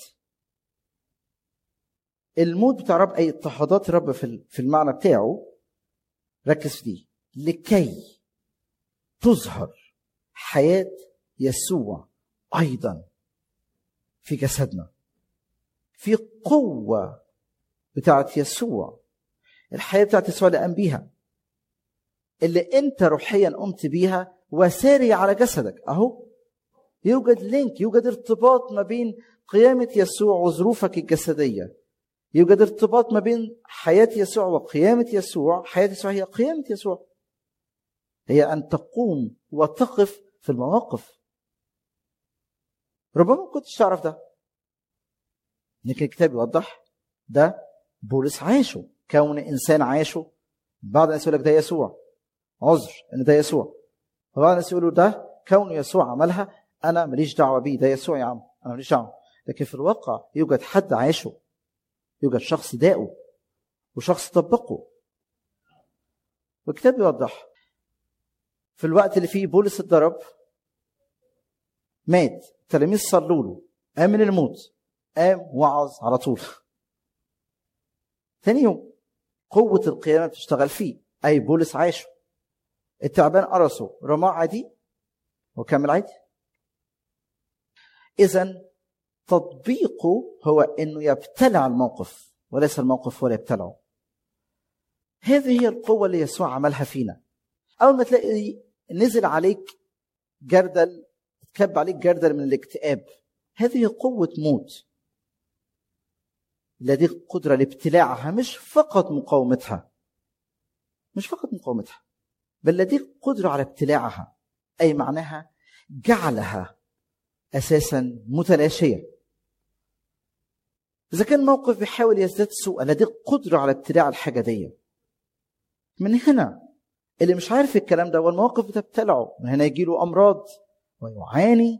الموت بتاع رب اي اضطهادات رب في المعنى بتاعه ركز في دي لكي تظهر حياة يسوع أيضا في جسدنا في قوة بتاعت يسوع الحياه بتاعت يسوع اللي قام بيها اللي انت روحيا قمت بيها وساري على جسدك اهو يوجد لينك يوجد ارتباط ما بين قيامه يسوع وظروفك الجسديه يوجد ارتباط ما بين حياه يسوع وقيامه يسوع حياه يسوع هي قيامه يسوع هي ان تقوم وتقف في المواقف ربما ما كنتش تعرف ده لكن الكتاب يوضح ده بولس عاشه كون انسان عاشه بعض الناس يقول لك ده يسوع عذر ان ده يسوع فبعض الناس يقولوا ده كون يسوع عملها انا ماليش دعوه بيه ده يسوع يا عم انا ماليش دعوه لكن في الواقع يوجد حد عاشه يوجد شخص داقه وشخص طبقه والكتاب يوضح في الوقت اللي فيه بولس اتضرب مات التلاميذ صلوا له قام من الموت قام وعظ على طول ثاني يوم قوة القيامة بتشتغل فيه أي بولس عاشه التعبان قرصه رماه عادي وكمل عادي إذا تطبيقه هو انه يبتلع الموقف وليس الموقف ولا يبتلعه هذه هي القوة اللي يسوع عملها فينا أول ما تلاقي نزل عليك جردل تكب عليك جردل من الاكتئاب هذه قوة موت لديك قدرة لابتلاعها مش فقط مقاومتها مش فقط مقاومتها بل لديك قدرة على ابتلاعها أي معناها جعلها أساسا متلاشية إذا كان موقف بيحاول يزداد سوءا لديك قدرة على ابتلاع الحاجة دي من هنا اللي مش عارف الكلام ده والمواقف بتبتلعه من هنا يجي له أمراض ويعاني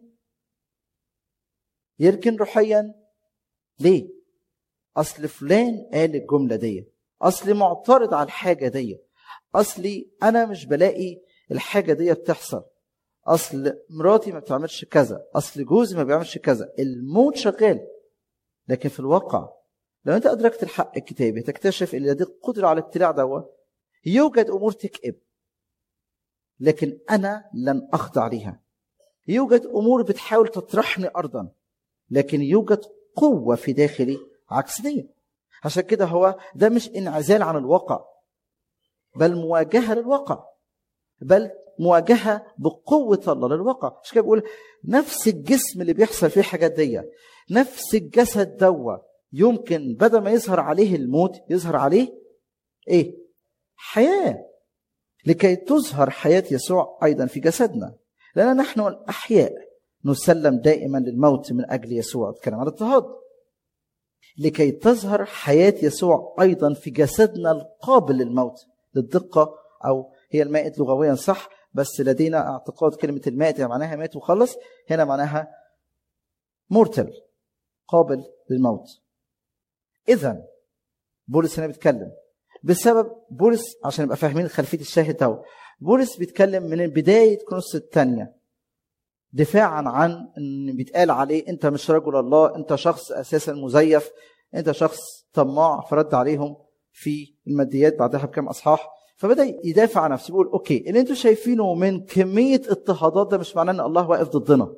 يركن روحيا ليه؟ أصل فلان قال الجملة دي أصلي معترض على الحاجة دي أصلي أنا مش بلاقي الحاجة دي بتحصل أصل مراتي ما بتعملش كذا أصل جوزي ما بيعملش كذا الموت شغال لكن في الواقع لو انت ادركت الحق الكتابي تكتشف ان لديك قدره على الابتلاع دوا يوجد امور تكئب لكن انا لن اخضع ليها يوجد امور بتحاول تطرحني ارضا لكن يوجد قوه في داخلي عكس دي عشان كده هو ده مش انعزال عن الواقع بل مواجهه للواقع بل مواجهه بقوه الله للواقع عشان كده بيقول نفس الجسم اللي بيحصل فيه الحاجات دي نفس الجسد دوا يمكن بدل ما يظهر عليه الموت يظهر عليه ايه حياه لكي تظهر حياه يسوع ايضا في جسدنا لان نحن الاحياء نسلم دائما للموت من اجل يسوع اتكلم عن الاضطهاد لكي تظهر حياه يسوع ايضا في جسدنا القابل للموت للدقه او هي المائت لغويا صح بس لدينا اعتقاد كلمه المائت يعني معناها مات وخلص هنا معناها مورتل قابل للموت اذا بولس هنا بيتكلم بسبب بولس عشان نبقى فاهمين خلفيه الشاهد ده بولس بيتكلم من بدايه كنوس الثانيه دفاعا عن ان بيتقال عليه انت مش رجل الله انت شخص اساسا مزيف انت شخص طماع فرد عليهم في الماديات بعدها بكام اصحاح فبدا يدافع عن نفسه بيقول اوكي اللي انتم شايفينه من كميه اضطهادات ده مش معناه ان الله واقف ضدنا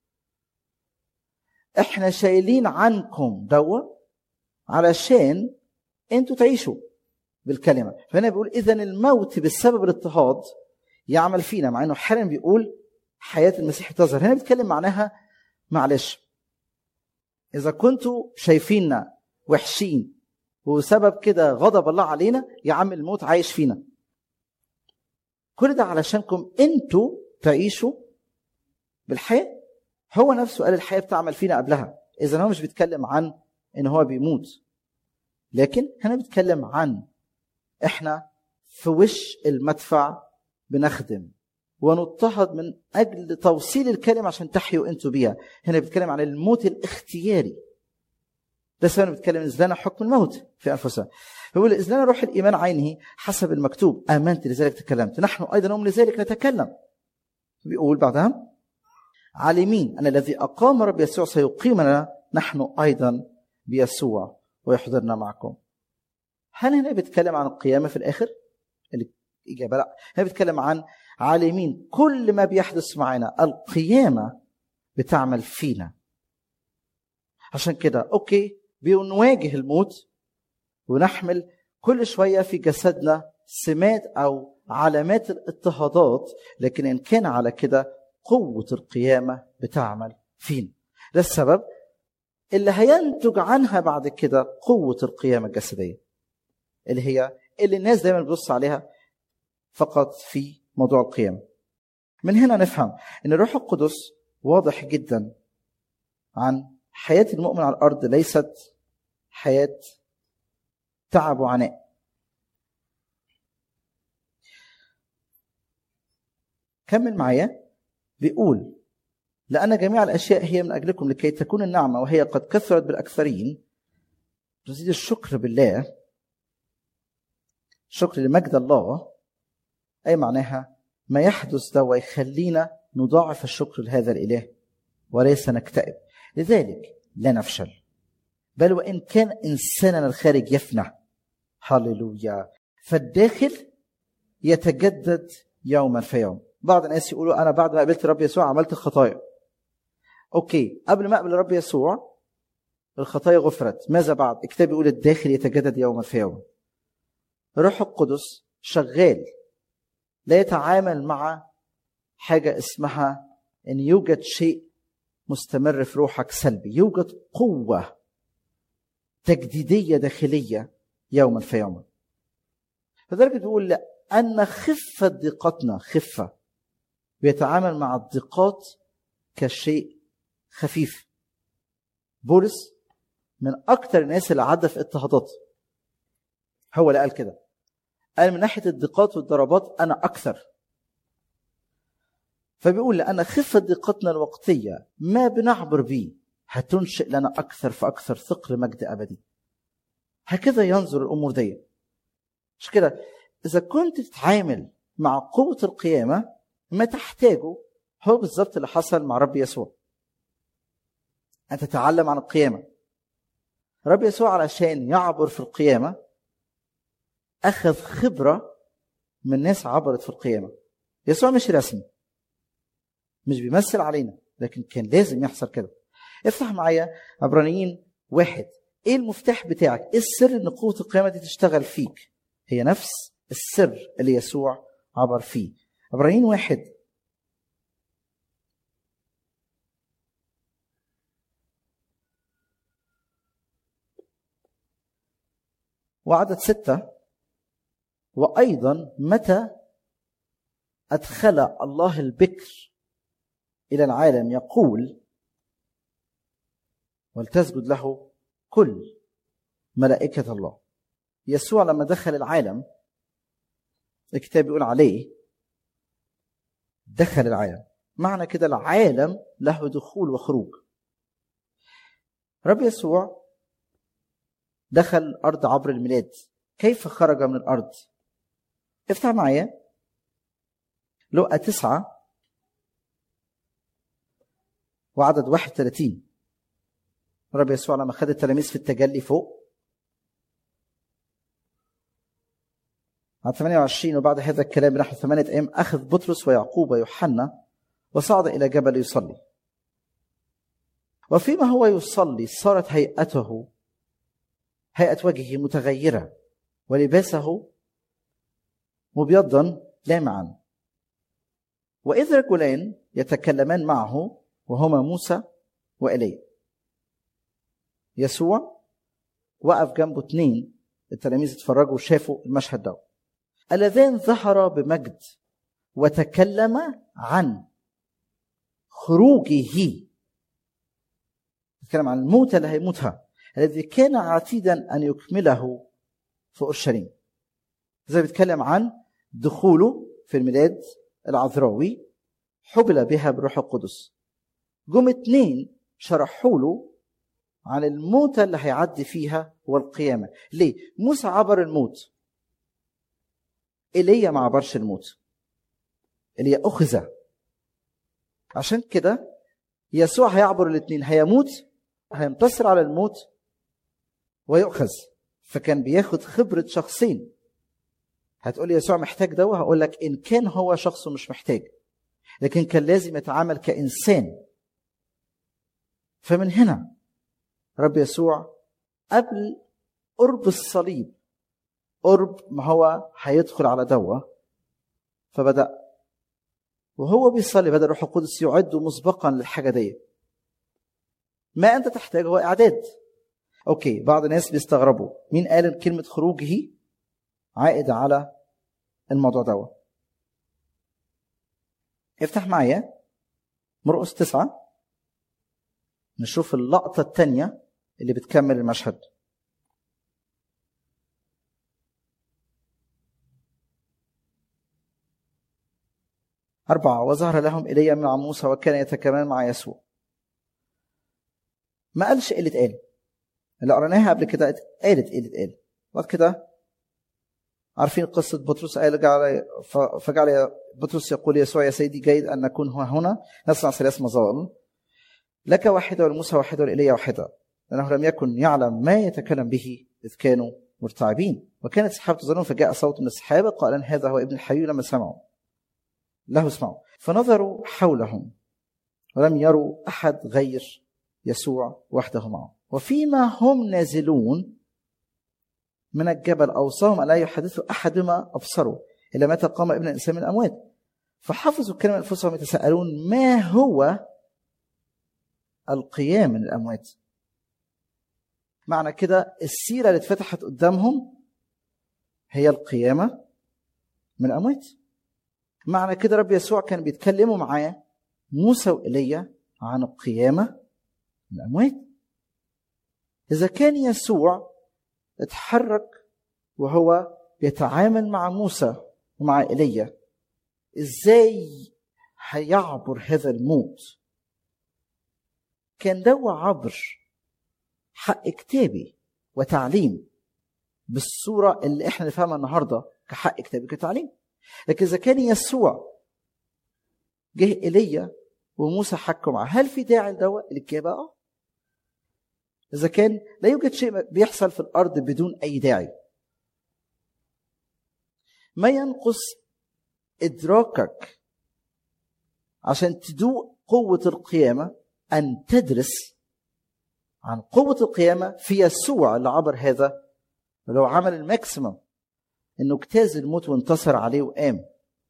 احنا شايلين عنكم دوا علشان انتوا تعيشوا بالكلمه فهنا بيقول اذا الموت بسبب الاضطهاد يعمل فينا مع انه حالا بيقول حياه المسيح تظهر هنا بيتكلم معناها معلش اذا كنتوا شايفيننا وحشين وسبب كده غضب الله علينا يا عم الموت عايش فينا كل ده علشانكم انتوا تعيشوا بالحياه هو نفسه قال الحياه بتعمل فينا قبلها اذا هو مش بيتكلم عن ان هو بيموت لكن هنا بيتكلم عن احنا في وش المدفع بنخدم ونضطهد من اجل توصيل الكلمه عشان تحيوا انتوا بيها هنا بيتكلم عن الموت الاختياري ده سنة بيتكلم إذ لنا حكم الموت في أنفسنا بيقول إذ لنا روح الإيمان عينه حسب المكتوب آمنت لذلك تكلمت نحن أيضا هم لذلك نتكلم بيقول بعدها عالمين أن الذي أقام رب يسوع سيقيمنا نحن أيضا بيسوع ويحضرنا معكم هل هنا بيتكلم عن القيامة في الآخر؟ الإجابة لا هنا بيتكلم عن عالمين كل ما بيحدث معنا القيامة بتعمل فينا عشان كده أوكي بنواجه الموت ونحمل كل شويه في جسدنا سمات او علامات الاضطهادات لكن ان كان على كده قوه القيامه بتعمل فينا ده السبب اللي هينتج عنها بعد كده قوه القيامه الجسديه اللي هي اللي الناس دايما بتبص عليها فقط في موضوع القيامه من هنا نفهم ان الروح القدس واضح جدا عن حياه المؤمن على الارض ليست حياه تعب وعناء كمل معايا بيقول لأن جميع الأشياء هي من أجلكم لكي تكون النعمة وهي قد كثرت بالأكثرين تزيد الشكر بالله شكر لمجد الله أي معناها ما يحدث ده ويخلينا نضاعف الشكر لهذا الإله وليس نكتئب لذلك لا نفشل بل وإن كان إنساننا الخارج يفنى هللويا فالداخل يتجدد يوما فيوم بعض الناس يقولوا انا بعد ما قابلت الرب يسوع عملت خطايا اوكي قبل ما اقبل الرب يسوع الخطايا غفرت ماذا بعد الكتاب يقول الداخل يتجدد يوما في يوم الروح القدس شغال لا يتعامل مع حاجه اسمها ان يوجد شيء مستمر في روحك سلبي يوجد قوه تجديديه داخليه يوما في يوم لذلك بيقول لا أن خفة ضيقتنا خفة بيتعامل مع الضيقات كشيء خفيف بولس من أكتر الناس اللي عدى في اضطهادات هو اللي قال كده قال من ناحية الضيقات والضربات أنا أكثر فبيقول لأن خفة ضيقتنا الوقتية ما بنعبر به هتنشئ لنا أكثر فأكثر ثقل مجد أبدي هكذا ينظر الأمور دي مش كده إذا كنت تتعامل مع قوة القيامة ما تحتاجه هو بالظبط اللي حصل مع رب يسوع أن تتعلم عن القيامة رب يسوع علشان يعبر في القيامة أخذ خبرة من ناس عبرت في القيامة يسوع مش رسمي مش بيمثل علينا لكن كان لازم يحصل كده افتح معايا عبرانيين واحد ايه المفتاح بتاعك ايه السر ان قوة القيامة دي تشتغل فيك هي نفس السر اللي يسوع عبر فيه عبرانيين واحد وعدد ستة وأيضا متى أدخل الله البكر إلى العالم يقول ولتسجد له كل ملائكة الله يسوع لما دخل العالم الكتاب يقول عليه دخل العالم معنى كده العالم له دخول وخروج رب يسوع دخل الأرض عبر الميلاد كيف خرج من الأرض افتح معايا لقى تسعة وعدد 31 رب يسوع لما خد التلاميذ في التجلي فوق عدد 28 وبعد هذا الكلام نحو ثمانية أيام أخذ بطرس ويعقوب ويوحنا وصعد إلى جبل يصلي وفيما هو يصلي صارت هيئته هيئة وجهه متغيرة ولباسه مبيضا لامعا وإذ رجلان يتكلمان معه وهما موسى وإيليا يسوع وقف جنبه اتنين التلاميذ اتفرجوا وشافوا المشهد ده اللذان ظهر بمجد وتكلم عن خروجه يتكلم عن الموت اللي هيموتها الذي كان عتيدا ان يكمله في اورشليم زي بيتكلم عن دخوله في الميلاد العذراوي حبل بها بروح القدس جم اتنين شرحوا له عن الموت اللي هيعدي فيها والقيامة ليه؟ موسى عبر الموت ايليا ما عبرش الموت ايليا أخذ عشان كده يسوع هيعبر الاثنين هيموت هينتصر على الموت ويؤخذ فكان بياخد خبرة شخصين هتقول لي يسوع محتاج دواء هقول لك إن كان هو شخص مش محتاج لكن كان لازم يتعامل كإنسان فمن هنا رب يسوع قبل قرب الصليب قرب ما هو هيدخل على دوا فبدا وهو بيصلي بدا الروح القدس يعد مسبقا للحاجه دي ما انت تحتاجه هو اعداد اوكي بعض الناس بيستغربوا مين قال ان كلمه خروجه عائده على الموضوع دوا افتح معايا مرقس تسعة نشوف اللقطة الثانية اللي بتكمل المشهد أربعة وظهر لهم إلي من موسى وكان يتكلم مع يسوع ما قالش إيه اللي اتقال اللي قريناها قبل كده قالت إيه اللي اتقال بعد كده عارفين قصة بطرس قال جعل فجعل بطرس يقول يسوع يا سيدي جيد أن نكون هنا نصنع ثلاث مظال لك واحدة ولموسى واحدة ولإيليا واحدة لأنه لم يكن يعلم ما يتكلم به إذ كانوا مرتعبين وكانت السحابة تظلم فجاء صوت من السحابة قال هذا هو ابن الحي لما سمعوا له اسمعوا فنظروا حولهم ولم يروا أحد غير يسوع وحده معه وفيما هم نازلون من الجبل أوصاهم ألا يحدثوا أحد ما أبصروا إلا متى قام ابن الإنسان من الأموات فحفظوا الكلمة أنفسهم يتساءلون ما هو القيام من الأموات معنى كده السيرة اللي اتفتحت قدامهم هي القيامة من الأموات معنى كده رب يسوع كان بيتكلموا معاه موسى وإيليا عن القيامة من الأموات إذا كان يسوع اتحرك وهو بيتعامل مع موسى ومع ايليا ازاي هيعبر هذا الموت كان دوا عبر حق كتابي وتعليم بالصورة اللي احنا نفهمها النهاردة كحق كتابي كتعليم لكن إذا كان يسوع جه إيليا وموسى حكوا معاه هل في داعي لدوا الإجابة اه إذا كان لا يوجد شيء بيحصل في الأرض بدون أي داعي ما ينقص إدراكك عشان تدوق قوة القيامة أن تدرس عن قوة القيامة في يسوع اللي عبر هذا لو عمل الماكسيمم انه اجتاز الموت وانتصر عليه وقام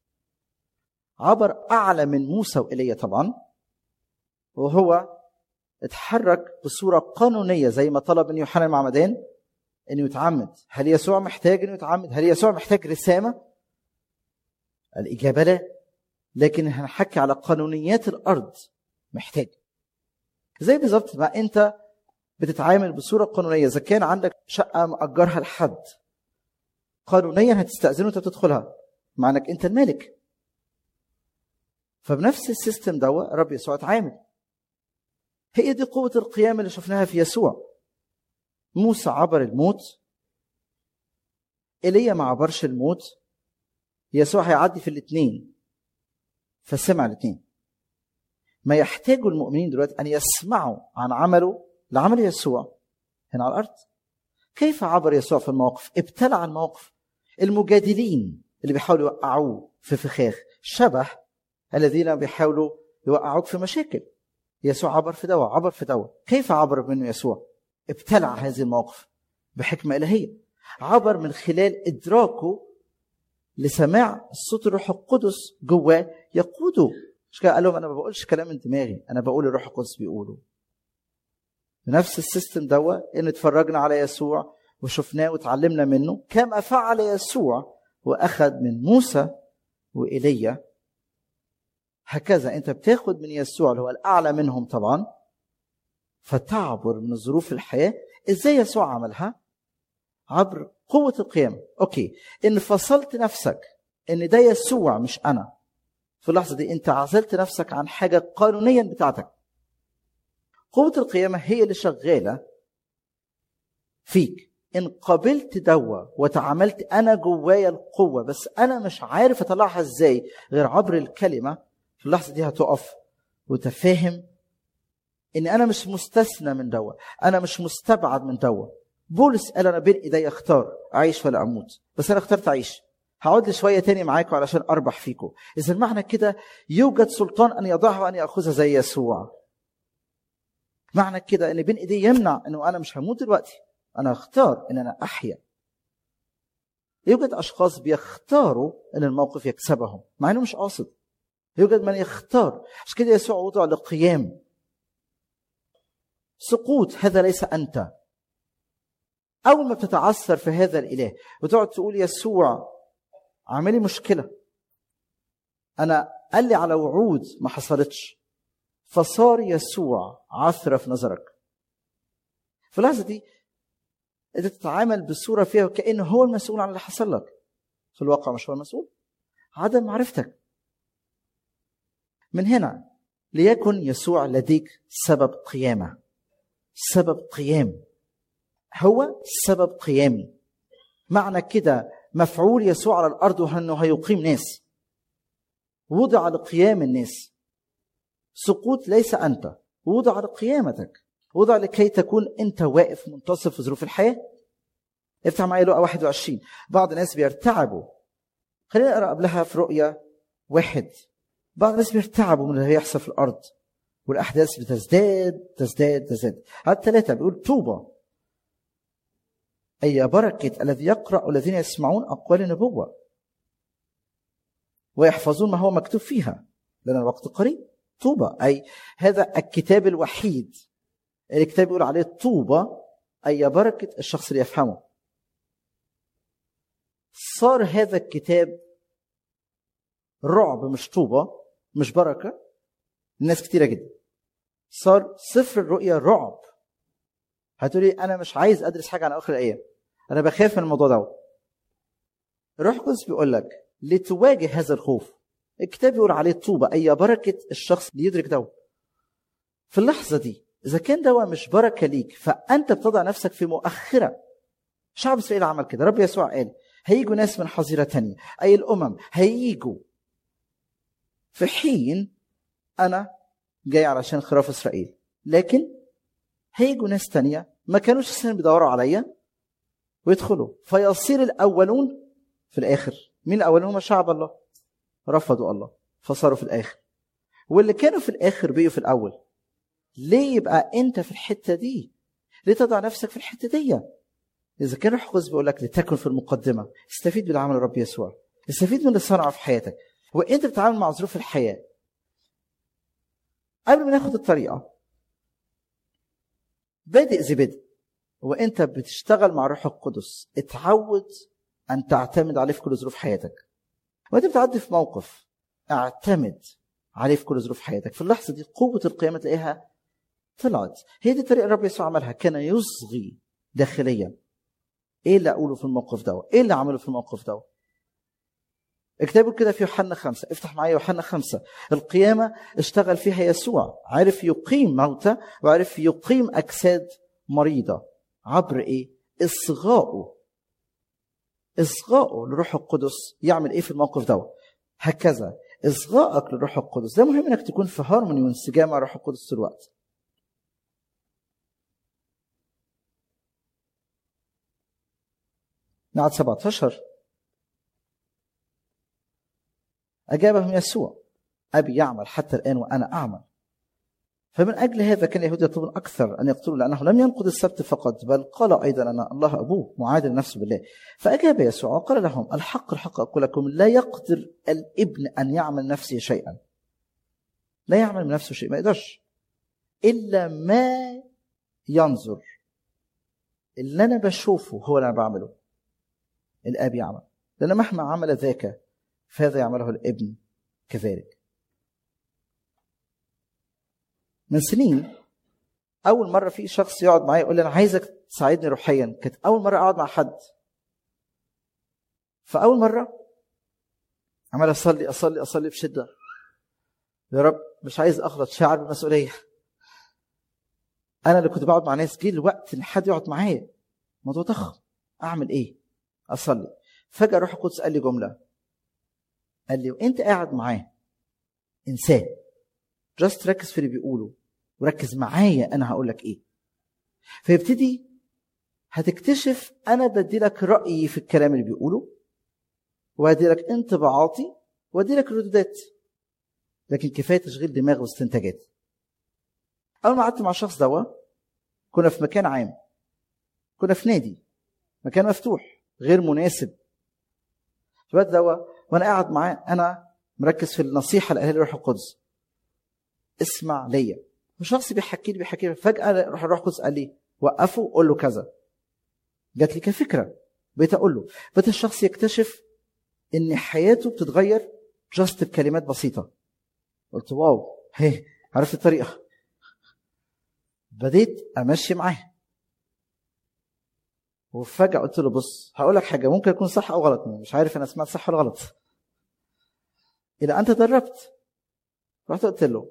عبر اعلى من موسى وايليا طبعا وهو اتحرك بصوره قانونيه زي ما طلب من يوحنا المعمدان انه يتعمد هل يسوع محتاج انه يتعمد هل يسوع محتاج رسامه الاجابه لا لكن هنحكي على قانونيات الارض محتاج زي بالظبط ما انت بتتعامل بصوره قانونيه اذا كان عندك شقه مأجرها لحد قانونيا هتستأذنه انت تدخلها مع انك انت المالك فبنفس السيستم ده رب يسوع اتعامل هي دي قوة القيامة اللي شفناها في يسوع موسى عبر الموت ايليا ما عبرش الموت يسوع هيعدي في الاثنين فسمع الاثنين ما يحتاجه المؤمنين دلوقتي ان يسمعوا عن عمله لعمل يسوع هنا على الارض كيف عبر يسوع في المواقف ابتلع المواقف المجادلين اللي بيحاولوا يوقعوه في فخاخ شبه الذين بيحاولوا يوقعوك في مشاكل يسوع عبر في دواء عبر في دواء كيف عبر منه يسوع ابتلع هذه المواقف بحكمة إلهية عبر من خلال إدراكه لسماع صوت الروح القدس جواه يقوده مش كده قال لهم انا ما بقولش كلام من دماغي انا بقول الروح القدس بيقوله بنفس السيستم دوا ان اتفرجنا على يسوع وشفناه وتعلمنا منه كما فعل يسوع واخذ من موسى وايليا هكذا انت بتاخد من يسوع اللي هو الاعلى منهم طبعا فتعبر من ظروف الحياه ازاي يسوع عملها عبر قوه القيامه اوكي ان فصلت نفسك ان ده يسوع مش انا في اللحظه دي انت عزلت نفسك عن حاجه قانونيا بتاعتك قوه القيامه هي اللي شغاله فيك ان قبلت دوا وتعاملت انا جوايا القوه بس انا مش عارف اطلعها ازاي غير عبر الكلمه في اللحظه دي هتقف وتفهم ان انا مش مستثنى من دوا انا مش مستبعد من دوا بولس قال انا بين ايدي اختار اعيش ولا اموت بس انا اخترت اعيش هقعد لي شويه تاني معاكم علشان اربح فيكم اذا المعنى كده يوجد سلطان ان يضعها وان ياخذها زي يسوع معنى كده ان بين ايدي يمنع انه انا مش هموت دلوقتي انا اختار ان انا احيا يوجد اشخاص بيختاروا ان الموقف يكسبهم مع انه مش قاصد يوجد من يختار عشان كده يسوع وضع لقيام سقوط هذا ليس انت اول ما بتتعثر في هذا الاله وتقعد تقول يسوع عاملي مشكله انا قال لي على وعود ما حصلتش فصار يسوع عثره في نظرك في اللحظه دي انت تتعامل بصوره فيها كانه هو المسؤول عن اللي حصل لك في الواقع مش هو المسؤول عدم معرفتك من هنا ليكن يسوع لديك سبب قيامه سبب قيام هو سبب قيامي معنى كده مفعول يسوع على الارض انه هيقيم ناس وضع لقيام الناس سقوط ليس انت وضع لقيامتك وضع لكي تكون انت واقف منتصف في ظروف الحياه افتح معايا لقا 21 بعض الناس بيرتعبوا خلينا نقرا قبلها في رؤيا واحد بعض الناس بيرتعبوا من اللي هيحصل في الارض والاحداث بتزداد تزداد تزداد عدد ثلاثه بيقول طوبى اي بركه الذي يقرا والذين يسمعون اقوال النبوه ويحفظون ما هو مكتوب فيها لان الوقت قريب طوبى اي هذا الكتاب الوحيد الكتاب يقول عليه طوبى اي بركه الشخص اللي يفهمه صار هذا الكتاب رعب مش طوبى مش بركه الناس كتيره جدا صار سفر الرؤيا رعب هتقولي انا مش عايز ادرس حاجه عن اخر الايام انا بخاف من الموضوع ده الروح القدس بيقول لك لتواجه هذا الخوف الكتاب يقول عليه طوبى اي بركه الشخص اللي يدرك ده في اللحظه دي اذا كان ده مش بركه ليك فانت بتضع نفسك في مؤخره شعب اسرائيل عمل كده رب يسوع قال هيجوا ناس من حظيره تانية اي الامم هيجوا في حين انا جاي علشان خراف اسرائيل لكن هيجوا ناس تانية ما كانوش اصلا بيدوروا عليا ويدخلوا فيصير الاولون في الاخر مين الاولون هم شعب الله رفضوا الله فصاروا في الاخر واللي كانوا في الاخر بقوا في الاول ليه يبقى انت في الحته دي ليه تضع نفسك في الحته دي اذا كان روح القدس بيقول لك لتكن في المقدمه استفيد بالعمل الرب يسوع استفيد من اللي صنعه في حياتك وانت بتتعامل مع ظروف الحياه قبل ما ناخد الطريقه بادئ ذي بدء وانت بتشتغل مع روح القدس اتعود ان تعتمد عليه في كل ظروف حياتك وانت بتعدي في موقف اعتمد عليه في كل ظروف حياتك في اللحظه دي قوه القيامه تلاقيها طلعت هي دي الطريقه الرب يسوع عملها كان يصغي داخليا ايه اللي اقوله في الموقف ده ايه اللي عمله في الموقف ده اكتبوا كده في يوحنا خمسة افتح معايا يوحنا خمسة القيامة اشتغل فيها يسوع عرف يقيم موتى وعرف يقيم أجساد مريضة عبر ايه اصغائه اصغائه لروح القدس يعمل ايه في الموقف ده هكذا اصغائك للروح القدس ده مهم انك تكون في هارموني وانسجام مع الروح القدس طول الوقت عدد 17 أجابهم يسوع أبي يعمل حتى الآن وأنا أعمل فمن أجل هذا كان اليهود يطلبون أكثر أن يقتلوا لأنه لم ينقض السبت فقط بل قال أيضا أن الله أبوه معادل نفسه بالله فأجاب يسوع وقال لهم الحق الحق أقول لكم لا يقدر الابن أن يعمل نفسه شيئا لا يعمل من نفسه شيء ما يقدرش إلا ما ينظر اللي أنا بشوفه هو اللي أنا بعمله الاب يعمل لان مهما عمل ذاك فهذا يعمله الابن كذلك من سنين اول مره في شخص يقعد معايا يقول لي انا عايزك تساعدني روحيا كانت اول مره اقعد مع حد فاول مره عمال اصلي اصلي اصلي بشده يا رب مش عايز اخلط شعر بالمسؤوليه انا اللي كنت بقعد مع ناس جه الوقت ان حد يقعد معايا موضوع ضخم اعمل ايه اصلي فجاه روح القدس قال لي جمله قال لي وانت قاعد معاه انسان جاست ركز في اللي بيقوله وركز معايا انا هقول لك ايه فيبتدي هتكتشف انا بدي لك رايي في الكلام اللي بيقوله وهدي لك انطباعاتي وادي لك ردودات لكن كفايه تشغيل دماغ واستنتاجات اول ما قعدت مع الشخص دوا كنا في مكان عام كنا في نادي مكان مفتوح غير مناسب الوقت ده وانا قاعد معاه انا مركز في النصيحه اللي قالها لي الروح القدس اسمع ليا وشخص بيحكي لي بيحكي لي فجاه روح الروح القدس قال لي وقفه قول له كذا جات لي كفكره بقيت اقول له بدا الشخص يكتشف ان حياته بتتغير جاست بكلمات بسيطه قلت واو هي عرفت الطريقه بديت امشي معاه وفجاه قلت له بص هقول لك حاجه ممكن يكون صح او غلط مش عارف انا سمعت صح ولا غلط اذا انت دربت رحت قلت له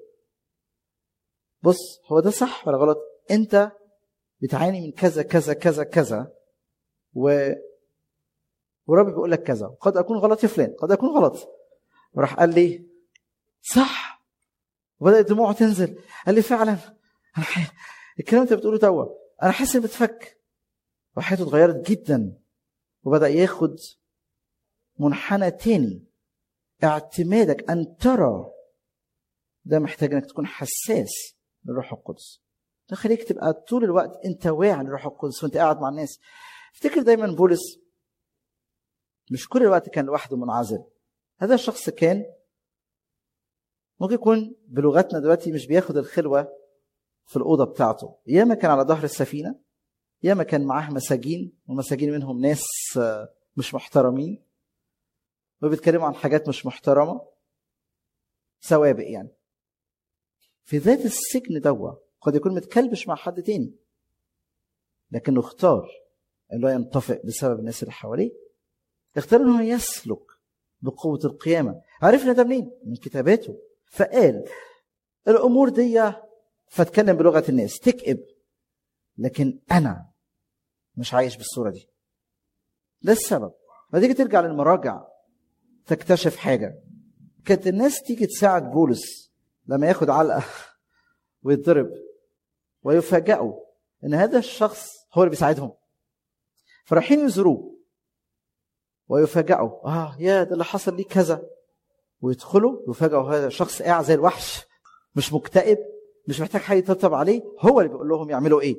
بص هو ده صح ولا غلط انت بتعاني من كذا كذا كذا كذا و وربي بيقول لك كذا قد اكون غلط يا فلان قد اكون غلط وراح قال لي صح وبدات دموعه تنزل قال لي فعلا انا ح... الكلام انت بتقوله توا انا حاسس بتفك وحياته اتغيرت جدا وبدا ياخد منحنى تاني اعتمادك ان ترى ده محتاج انك تكون حساس للروح القدس ده خليك تبقى طول الوقت انت واعي للروح القدس وانت قاعد مع الناس افتكر دايما بولس مش كل الوقت كان لوحده منعزل هذا الشخص كان ممكن يكون بلغتنا دلوقتي مش بياخد الخلوه في الاوضه بتاعته ياما كان على ظهر السفينه ياما كان معاه مساجين والمساجين منهم ناس مش محترمين وبيتكلموا عن حاجات مش محترمه سوابق يعني في ذات السجن دوا قد يكون متكلبش مع حد تاني لكنه اختار انه ينطفئ بسبب الناس اللي حواليه اختار انه يسلك بقوة القيامة عرفنا ده منين؟ من كتاباته فقال الأمور دي فاتكلم بلغة الناس تكئب لكن أنا مش عايش بالصورة دي ده السبب ما تيجي ترجع للمراجع تكتشف حاجة كانت الناس تيجي تساعد بولس لما ياخد علقة ويتضرب ويفاجئوا ان هذا الشخص هو اللي بيساعدهم فرايحين يزوروه ويفاجئوا اه يا ده اللي حصل ليه كذا ويدخلوا يفاجئوا هذا الشخص قاعد زي الوحش مش مكتئب مش محتاج حد يطبطب عليه هو اللي بيقول لهم يعملوا ايه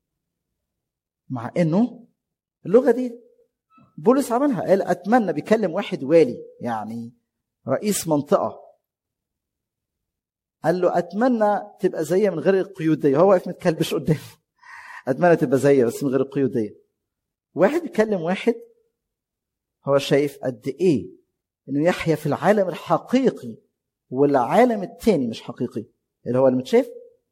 مع انه اللغه دي بولس عملها قال اتمنى بيكلم واحد والي يعني رئيس منطقه قال له اتمنى تبقى زي من غير القيود دي هو واقف متكلبش قدامه اتمنى تبقى زي بس من غير القيود دي واحد بيكلم واحد هو شايف قد ايه انه يحيا في العالم الحقيقي والعالم التاني مش حقيقي اللي هو المتشاف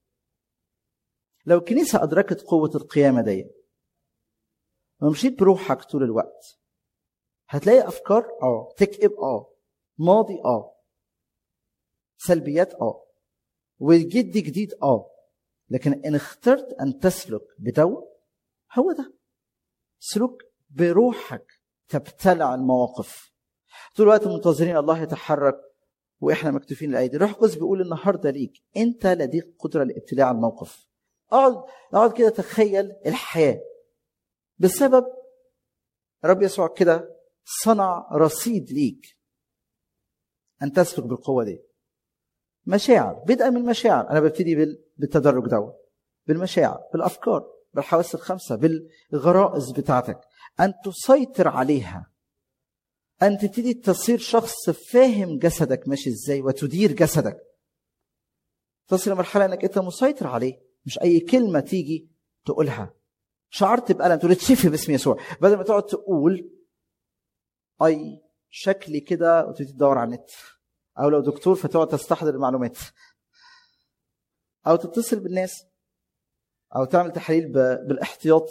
لو الكنيسة أدركت قوة القيامة دي ومشيت بروحك طول الوقت هتلاقي أفكار اه تكئب اه ماضي اه سلبيات اه وجد جديد اه لكن ان اخترت ان تسلك بدو هو ده سلوك بروحك تبتلع المواقف طول الوقت منتظرين الله يتحرك واحنا مكتوفين الايدي الروح القدس بيقول النهارده ليك انت لديك قدره لابتلاع الموقف اقعد اقعد كده تخيل الحياه بسبب رب يسوع كده صنع رصيد ليك ان تسلك بالقوه دي مشاعر بدءا من المشاعر انا ببتدي بالتدرج دوت بالمشاعر بالافكار بالحواس الخمسه بالغرائز بتاعتك ان تسيطر عليها ان تبتدي تصير شخص فاهم جسدك ماشي ازاي وتدير جسدك تصل لمرحله انك انت مسيطر عليه مش اي كلمه تيجي تقولها شعرت بألم تقول تشفي باسم يسوع بدل ما تقعد تقول اي شكلي كده وتبتدي تدور على النت او لو دكتور فتقعد تستحضر المعلومات او تتصل بالناس او تعمل تحاليل بالاحتياط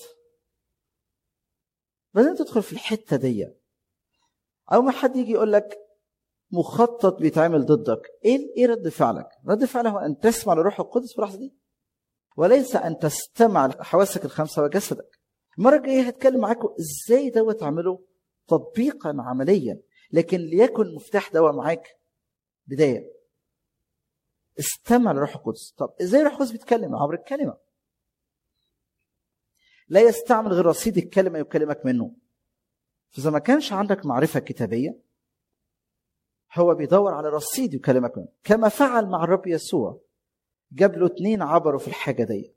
بدل تدخل في الحته دي او ما حد يجي يقول لك مخطط بيتعمل ضدك ايه ايه رد فعلك رد فعله هو ان تسمع لروح القدس في اللحظه دي وليس ان تستمع لحواسك الخمسه وجسدك المره الجايه هتكلم معاكم ازاي دوت تعمله تطبيقا عمليا لكن ليكن مفتاح دواء معاك بدايه استمع لروح القدس طب ازاي روح القدس بيتكلم عبر الكلمه لا يستعمل غير رصيد الكلمه يكلمك منه فاذا ما كانش عندك معرفه كتابيه هو بيدور على رصيد يكلمك منه كما فعل مع الرب يسوع جاب له اتنين عبروا في الحاجه دي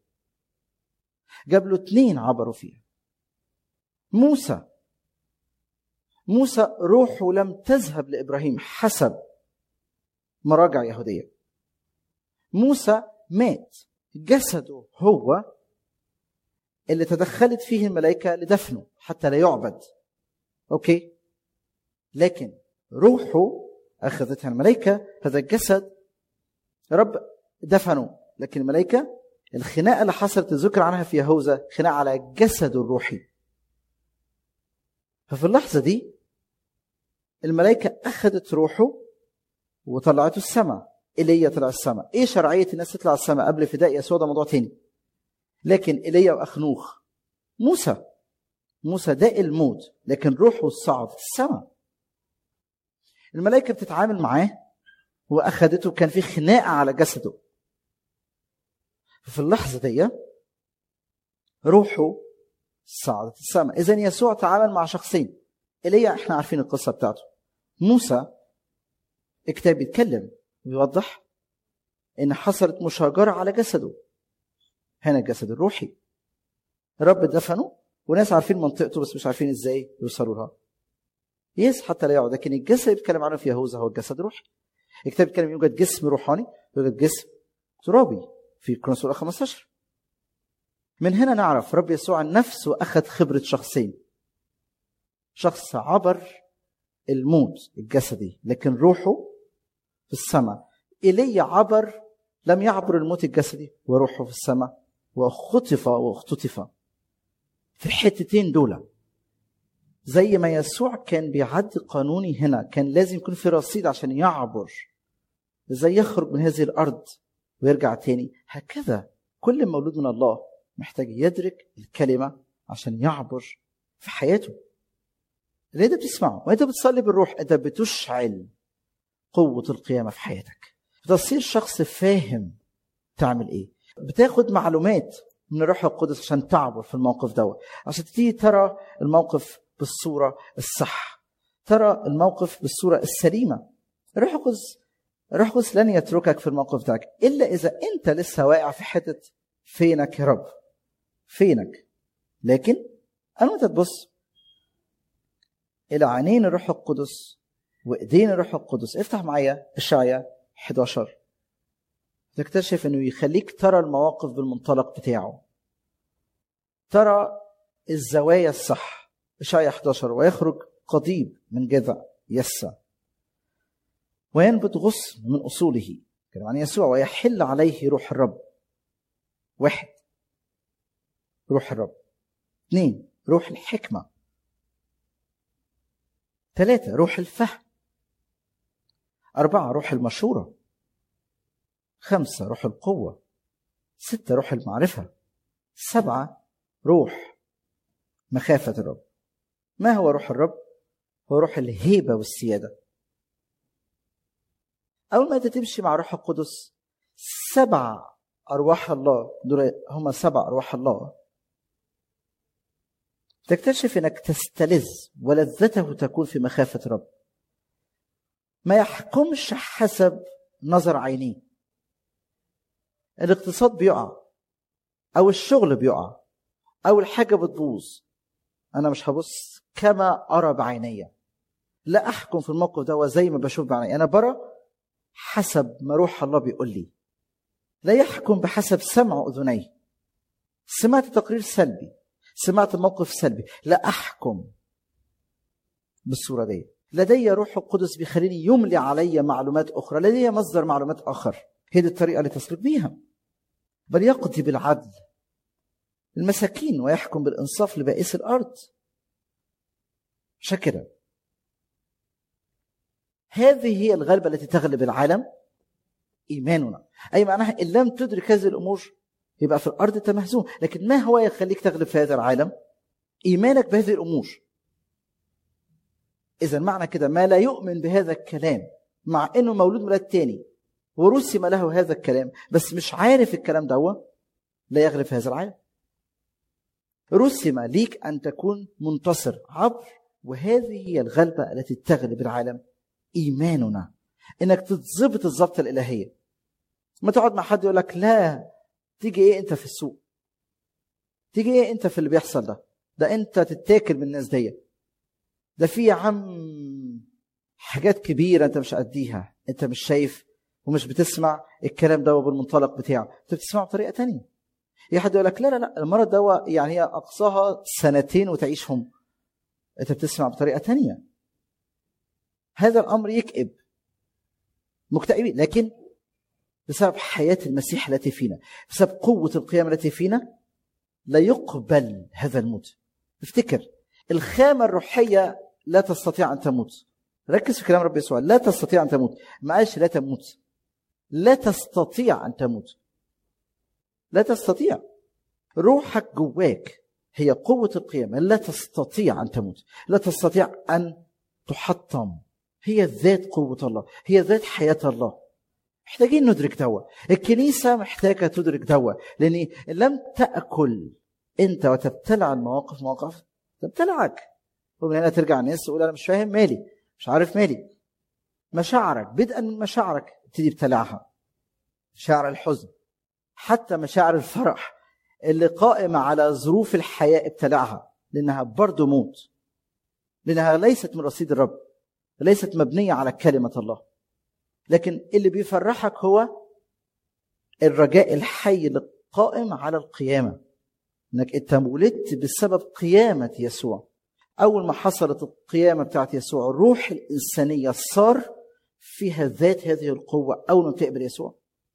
جاب له اتنين عبروا فيها موسى موسى روحه لم تذهب لابراهيم حسب مراجع يهوديه موسى مات جسده هو اللي تدخلت فيه الملائكه لدفنه حتى لا يعبد اوكي لكن روحه اخذتها الملائكه هذا الجسد رب دفنه لكن الملائكه الخناقه اللي حصلت الذكر عنها في يهوذا خناقه على جسده الروحي ففي اللحظه دي الملائكه اخذت روحه وطلعته السماء ايليا طلع السماء ايه شرعيه الناس تطلع السماء قبل فداء يسوع ده موضوع تاني لكن ايليا واخنوخ موسى موسى داء الموت لكن روحه صعد السماء الملائكه بتتعامل معاه واخدته كان في خناقه على جسده ففي اللحظه دي روحه صعدت السماء اذا يسوع تعامل مع شخصين ايليا احنا عارفين القصه بتاعته موسى الكتاب بيتكلم بيوضح ان حصلت مشاجره على جسده هنا الجسد الروحي رب دفنه وناس عارفين منطقته بس مش عارفين ازاي يوصلوا لها يس حتى لا يعود لكن الجسد اللي بيتكلم عنه في يهوذا هو الجسد الروحي الكتاب بيتكلم يوجد جسم روحاني يوجد جسم ترابي في كرونس 15 من هنا نعرف رب يسوع نفسه اخذ خبره شخصين شخص عبر الموت الجسدي لكن روحه في السماء ايليا عبر لم يعبر الموت الجسدي وروحه في السماء وخطف واختطف في الحتتين دول زي ما يسوع كان بيعدي قانوني هنا كان لازم يكون في رصيد عشان يعبر ازاي يخرج من هذه الارض ويرجع تاني هكذا كل مولود من الله محتاج يدرك الكلمه عشان يعبر في حياته اللي انت بتسمعه وانت بتصلي بالروح انت بتشعل قوه القيامه في حياتك بتصير شخص فاهم تعمل ايه بتاخد معلومات من الروح القدس عشان تعبر في الموقف دوت عشان تبتدي ترى الموقف بالصوره الصح ترى الموقف بالصوره السليمه الروح القدس الروح القدس لن يتركك في الموقف بتاعك الا اذا انت لسه واقع في حته فينك يا رب فينك لكن انا وانت تبص الى عينين الروح القدس وايدين الروح القدس افتح معايا اشعيا 11 تكتشف انه يخليك ترى المواقف بالمنطلق بتاعه ترى الزوايا الصح اشعيا 11 ويخرج قضيب من جذع يسى وينبت غصن من اصوله كلام عن يسوع ويحل عليه روح الرب واحد روح الرب اثنين روح الحكمه ثلاثة روح الفهم أربعة روح المشورة خمسة روح القوة ستة روح المعرفة سبعة روح مخافة الرب ما هو روح الرب؟ هو روح الهيبة والسيادة أول ما أنت تمشي مع روح القدس سبع أرواح الله دول هم سبع أرواح الله تكتشف انك تستلذ ولذته تكون في مخافه رب ما يحكمش حسب نظر عينيه الاقتصاد بيقع او الشغل بيقع او الحاجه بتبوظ انا مش هبص كما ارى بعيني لا احكم في الموقف ده زي ما بشوف بعيني انا برى حسب ما روح الله بيقول لي لا يحكم بحسب سمع اذنيه سمعت تقرير سلبي سمعت موقف سلبي لا احكم بالصوره دي لدي روح القدس بيخليني يملي علي معلومات اخرى لدي مصدر معلومات اخر هي دي الطريقه اللي تسلك بيها بل يقضي بالعدل المساكين ويحكم بالانصاف لبائس الارض عشان كده هذه هي الغلبه التي تغلب العالم ايماننا اي معناها ان لم تدرك هذه الامور يبقى في الارض انت مهزوم لكن ما هو يخليك تغلب في هذا العالم ايمانك بهذه الامور اذا معنى كده ما لا يؤمن بهذا الكلام مع انه مولود ميلاد تاني ورسم له هذا الكلام بس مش عارف الكلام ده لا يغلب في هذا العالم رسم ليك ان تكون منتصر عبر وهذه هي الغلبه التي تغلب العالم ايماننا انك تتظبط الظبطه الالهيه ما تقعد مع حد يقول لك لا تيجي ايه انت في السوق تيجي ايه انت في اللي بيحصل ده ده انت تتاكل من الناس دي ده في يا عم حاجات كبيره انت مش قديها انت مش شايف ومش بتسمع الكلام ده بالمنطلق بتاعه انت بتسمعه بطريقه تانية في حد يقول لك لا لا لا المرض ده يعني هي اقصاها سنتين وتعيشهم انت بتسمع بطريقه تانية هذا الامر يكئب مكتئبين لكن بسبب حياه المسيح التي فينا بسبب قوه القيامه التي فينا لا يقبل هذا الموت افتكر الخامه الروحيه لا تستطيع ان تموت ركز في كلام رب يسوع لا تستطيع ان تموت ما قالش لا تموت لا تستطيع ان تموت لا تستطيع روحك جواك هي قوة القيامة لا تستطيع أن تموت لا تستطيع أن تحطم هي ذات قوة الله هي ذات حياة الله محتاجين ندرك دوا الكنيسة محتاجة تدرك دوا لأن لم تأكل أنت وتبتلع المواقف مواقف تبتلعك ومن هنا ترجع الناس تقول أنا مش فاهم مالي مش عارف مالي مشاعرك بدءا من مشاعرك تبتدي تبتلعها مشاعر الحزن حتى مشاعر الفرح اللي قائمة على ظروف الحياة ابتلعها لأنها برضه موت لأنها ليست من رصيد الرب ليست مبنية على كلمة الله لكن اللي بيفرحك هو الرجاء الحي القائم على القيامة انك انت ولدت بسبب قيامة يسوع اول ما حصلت القيامة بتاعت يسوع الروح الانسانية صار فيها ذات هذه القوة اول ما بتقبل يسوع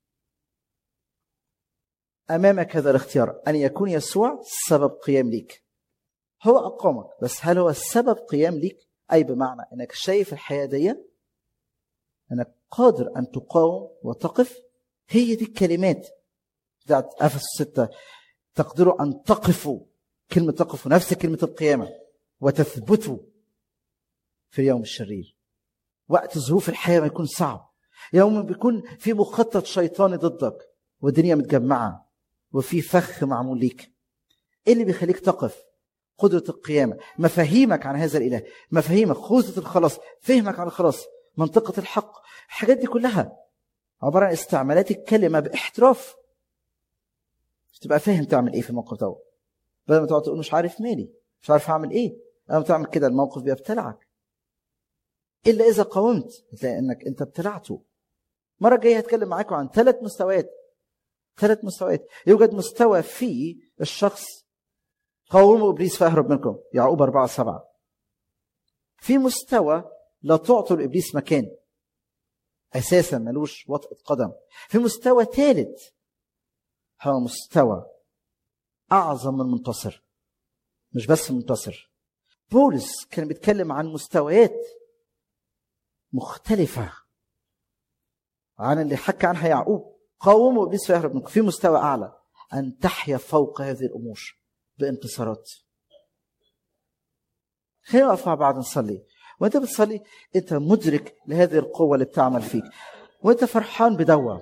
امامك هذا الاختيار ان يكون يسوع سبب قيام ليك هو اقامك بس هل هو سبب قيام ليك اي بمعنى انك شايف الحياه دي انك قادر ان تقاوم وتقف هي دي الكلمات بتاعت افسس 6 تقدروا ان تقفوا كلمه تقفوا نفس كلمه القيامه وتثبتوا في اليوم الشرير وقت ظروف الحياه ما يكون صعب يوم بيكون في مخطط شيطاني ضدك والدنيا متجمعه وفي فخ معمول ليك ايه اللي بيخليك تقف قدرة القيامة مفاهيمك عن هذا الإله مفاهيمك خوذة الخلاص فهمك عن الخلاص منطقة الحق الحاجات دي كلها عبارة عن استعمالات الكلمة باحتراف تبقى فاهم تعمل ايه في الموقف ده بدل ما تقعد تقول مش عارف مالي مش عارف اعمل ايه لما تعمل كده الموقف بيبتلعك الا اذا قاومت تلاقي انك انت ابتلعته المره الجايه هتكلم معاكم عن ثلاث مستويات ثلاث مستويات يوجد مستوى في الشخص قاوموا ابليس فاهرب منكم يعقوب أربعة سبعة في مستوى لا تعطوا لابليس مكان اساسا ملوش وطأة قدم في مستوى ثالث هو مستوى اعظم من منتصر مش بس منتصر بولس كان بيتكلم عن مستويات مختلفة عن اللي حكى عنها يعقوب قاوموا ابليس فيهرب منكم في مستوى اعلى ان تحيا فوق هذه الامور بانتصارات خلينا نقف مع بعض نصلي وانت بتصلي انت مدرك لهذه القوة اللي بتعمل فيك وانت فرحان بدوا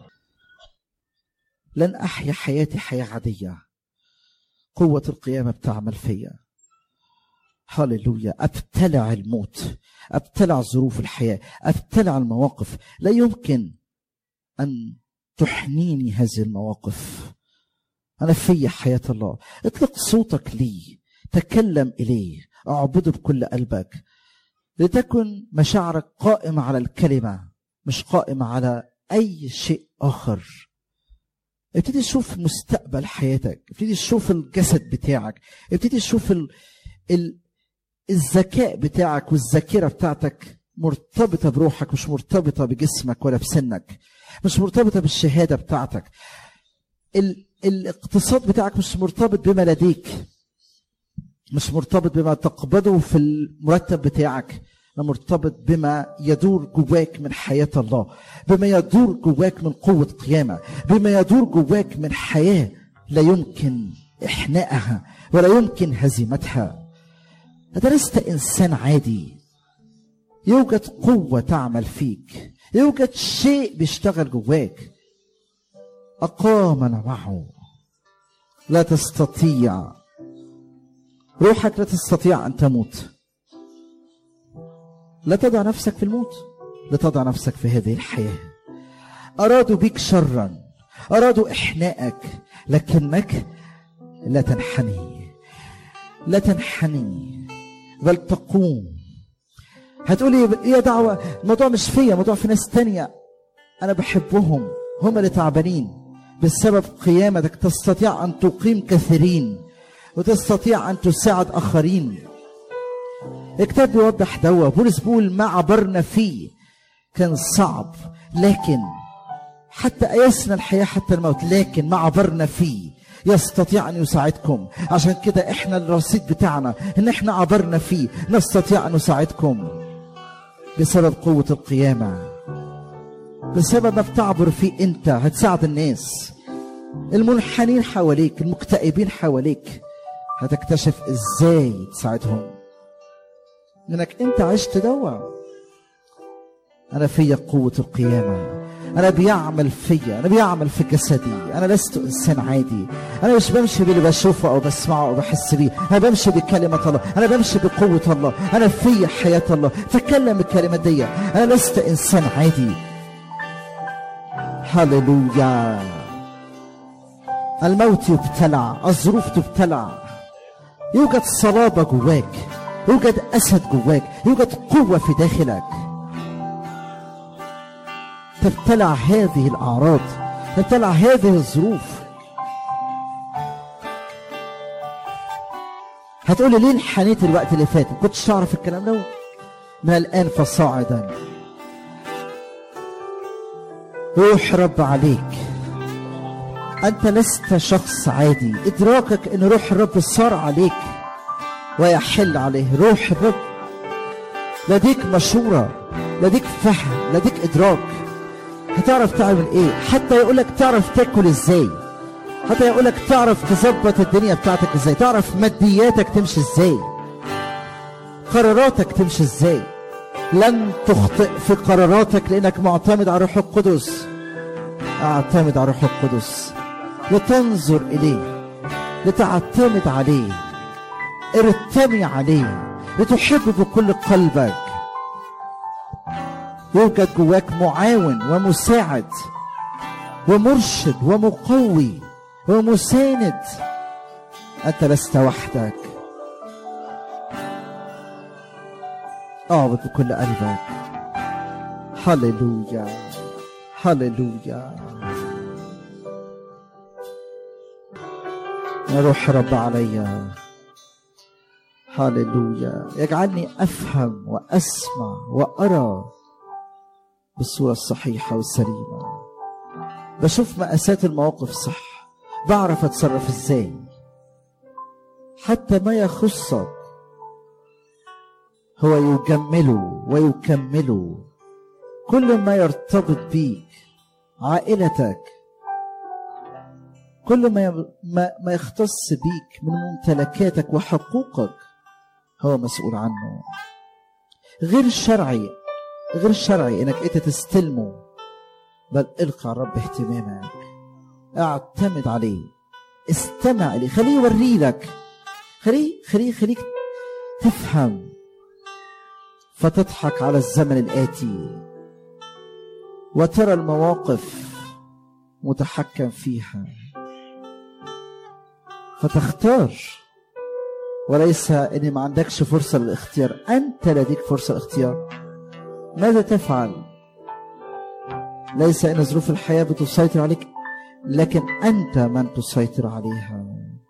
لن احيا حياتي حياة عادية قوة القيامة بتعمل فيا هللويا ابتلع الموت ابتلع ظروف الحياة ابتلع المواقف لا يمكن ان تحنيني هذه المواقف أنا في حياة الله اطلق صوتك لي تكلم إليه اعبده بكل قلبك لتكن مشاعرك قائمة على الكلمة مش قائمة على أي شيء آخر ابتدي تشوف مستقبل حياتك ابتدي تشوف الجسد بتاعك ابتدي تشوف ال... ال... الذكاء بتاعك والذاكرة بتاعتك مرتبطة بروحك مش مرتبطة بجسمك ولا بسنك مش مرتبطة بالشهادة بتاعتك ال... الاقتصاد بتاعك مش مرتبط بما لديك مش مرتبط بما تقبضه في المرتب بتاعك مرتبط بما يدور جواك من حياة الله بما يدور جواك من قوة قيامة بما يدور جواك من حياة لا يمكن إحنائها ولا يمكن هزيمتها أنت لست إنسان عادي يوجد قوة تعمل فيك يوجد شيء بيشتغل جواك أقامنا معه لا تستطيع روحك لا تستطيع أن تموت لا تضع نفسك في الموت لا تضع نفسك في هذه الحياة أرادوا بك شرا أرادوا إحنائك لكنك لا تنحني لا تنحني بل تقوم هتقولي ايه دعوة الموضوع مش فيا الموضوع في ناس تانية انا بحبهم هم اللي تعبانين بسبب قيامتك تستطيع ان تقيم كثيرين وتستطيع ان تساعد اخرين الكتاب بيوضح دوا بولس بيقول ما عبرنا فيه كان صعب لكن حتى ايسنا الحياه حتى الموت لكن ما عبرنا فيه يستطيع ان يساعدكم عشان كده احنا الرصيد بتاعنا ان احنا عبرنا فيه نستطيع ان نساعدكم بسبب قوه القيامه بسبب ما بتعبر فيه انت هتساعد الناس المنحنين حواليك المكتئبين حواليك هتكتشف ازاي تساعدهم انك انت عشت دوا انا فيا قوه القيامه انا بيعمل فيا انا بيعمل في جسدي انا لست انسان عادي انا مش بمشي باللي بشوفه او بسمعه او بحس بيه انا بمشي بكلمه الله انا بمشي بقوه الله انا فيا حياه الله تكلم الكلمه دي انا لست انسان عادي هللويا الموت يبتلع الظروف تبتلع يوجد صلابه جواك يوجد اسد جواك يوجد قوه في داخلك تبتلع هذه الاعراض تبتلع هذه الظروف هتقولي ليه انحنيت الوقت اللي فات ما كنتش تعرف الكلام ده من الان فصاعدا روح رب عليك انت لست شخص عادي ادراكك ان روح الرب صار عليك ويحل عليه روح الرب لديك مشورة لديك فهم لديك إدراك هتعرف تعمل إيه حتى يقولك تعرف تاكل إزاي حتى يقولك تعرف تظبط الدنيا بتاعتك إزاي تعرف مادياتك تمشي إزاي قراراتك تمشي إزاي لن تخطئ في قراراتك لأنك معتمد على الروح القدس اعتمد على الروح القدس لتنظر إليه لتعتمد عليه ارتمي عليه لتحب بكل قلبك يوجد جواك معاون ومساعد ومرشد ومقوي ومساند انت لست وحدك اعبد بكل قلبك هللويا هللويا يا روح رب عليّ هاليلويا يجعلني افهم واسمع وارى بالصوره الصحيحه والسليمه بشوف مقاسات المواقف صح بعرف اتصرف ازاي حتى ما يخصك هو يجمله ويكمله كل ما يرتبط بيك عائلتك كل ما ما, ما يختص بيك من ممتلكاتك وحقوقك هو مسؤول عنه غير شرعي غير شرعي انك انت تستلمه بل القى على الرب اهتمامك اعتمد عليه استمع اليه خليه يوري لك خليه خليه خليك تفهم فتضحك على الزمن الآتي وترى المواقف متحكم فيها فتختار وليس ان ما عندكش فرصه للاختيار انت لديك فرصه للاختيار ماذا تفعل ليس ان ظروف الحياه بتسيطر عليك لكن انت من تسيطر عليها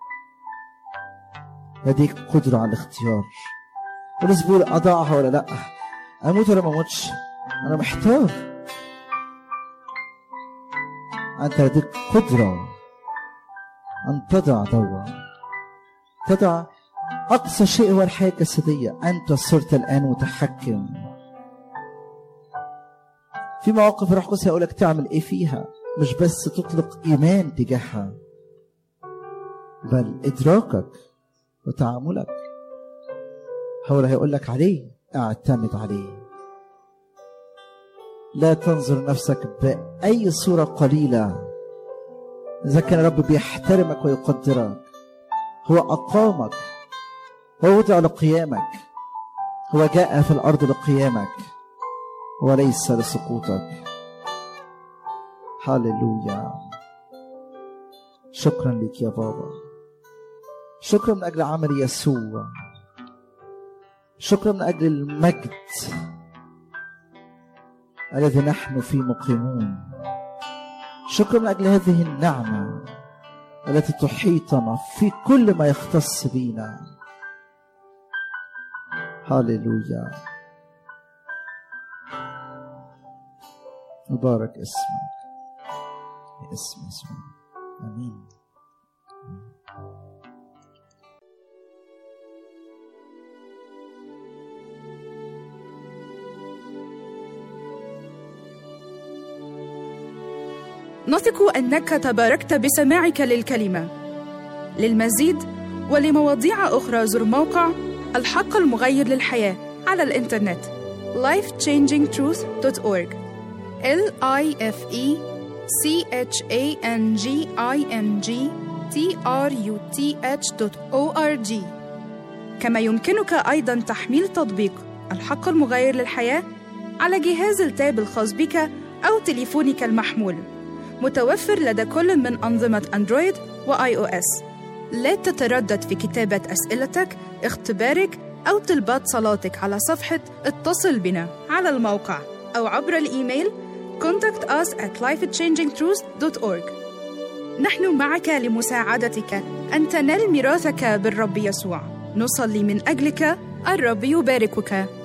لديك قدره على الاختيار وناس بيقول اضعها ولا لا اموت ولا ما اموتش انا محتار انت لديك قدره ان تضع دوا تضع أقصى شيء هو الحياة الجسدية أنت صرت الآن متحكم في مواقف الروح القدس هيقول لك تعمل إيه فيها مش بس تطلق إيمان تجاهها بل إدراكك وتعاملك هو اللي هيقول لك عليه اعتمد عليه لا تنظر نفسك بأي صورة قليلة إذا كان الرب بيحترمك ويقدرك هو أقامك هو وضع لقيامك هو جاء في الأرض لقيامك وليس لسقوطك هللويا شكرا لك يا بابا شكرا من أجل عمل يسوع شكرا من أجل المجد الذي نحن فيه مقيمون شكرا من أجل هذه النعمة التي تحيطنا في كل ما يختص بينا هللويا مبارك اسمك باسم يسوع امين نثق انك تباركت بسماعك للكلمه للمزيد ولمواضيع اخرى زر موقع الحق المغير للحياه على الانترنت lifechangingtruth.org l i f e c h a n g i n g t r u t h o r g كما يمكنك ايضا تحميل تطبيق الحق المغير للحياه على جهاز التاب الخاص بك او تليفونك المحمول متوفر لدى كل من أنظمة أندرويد وآي أو إس. لا تتردد في كتابة أسئلتك، اختبارك أو طلبات صلاتك على صفحة اتصل بنا على الموقع أو عبر الإيميل contact us at lifechangingtruth.org نحن معك لمساعدتك أن تنال ميراثك بالرب يسوع نصلي من أجلك الرب يباركك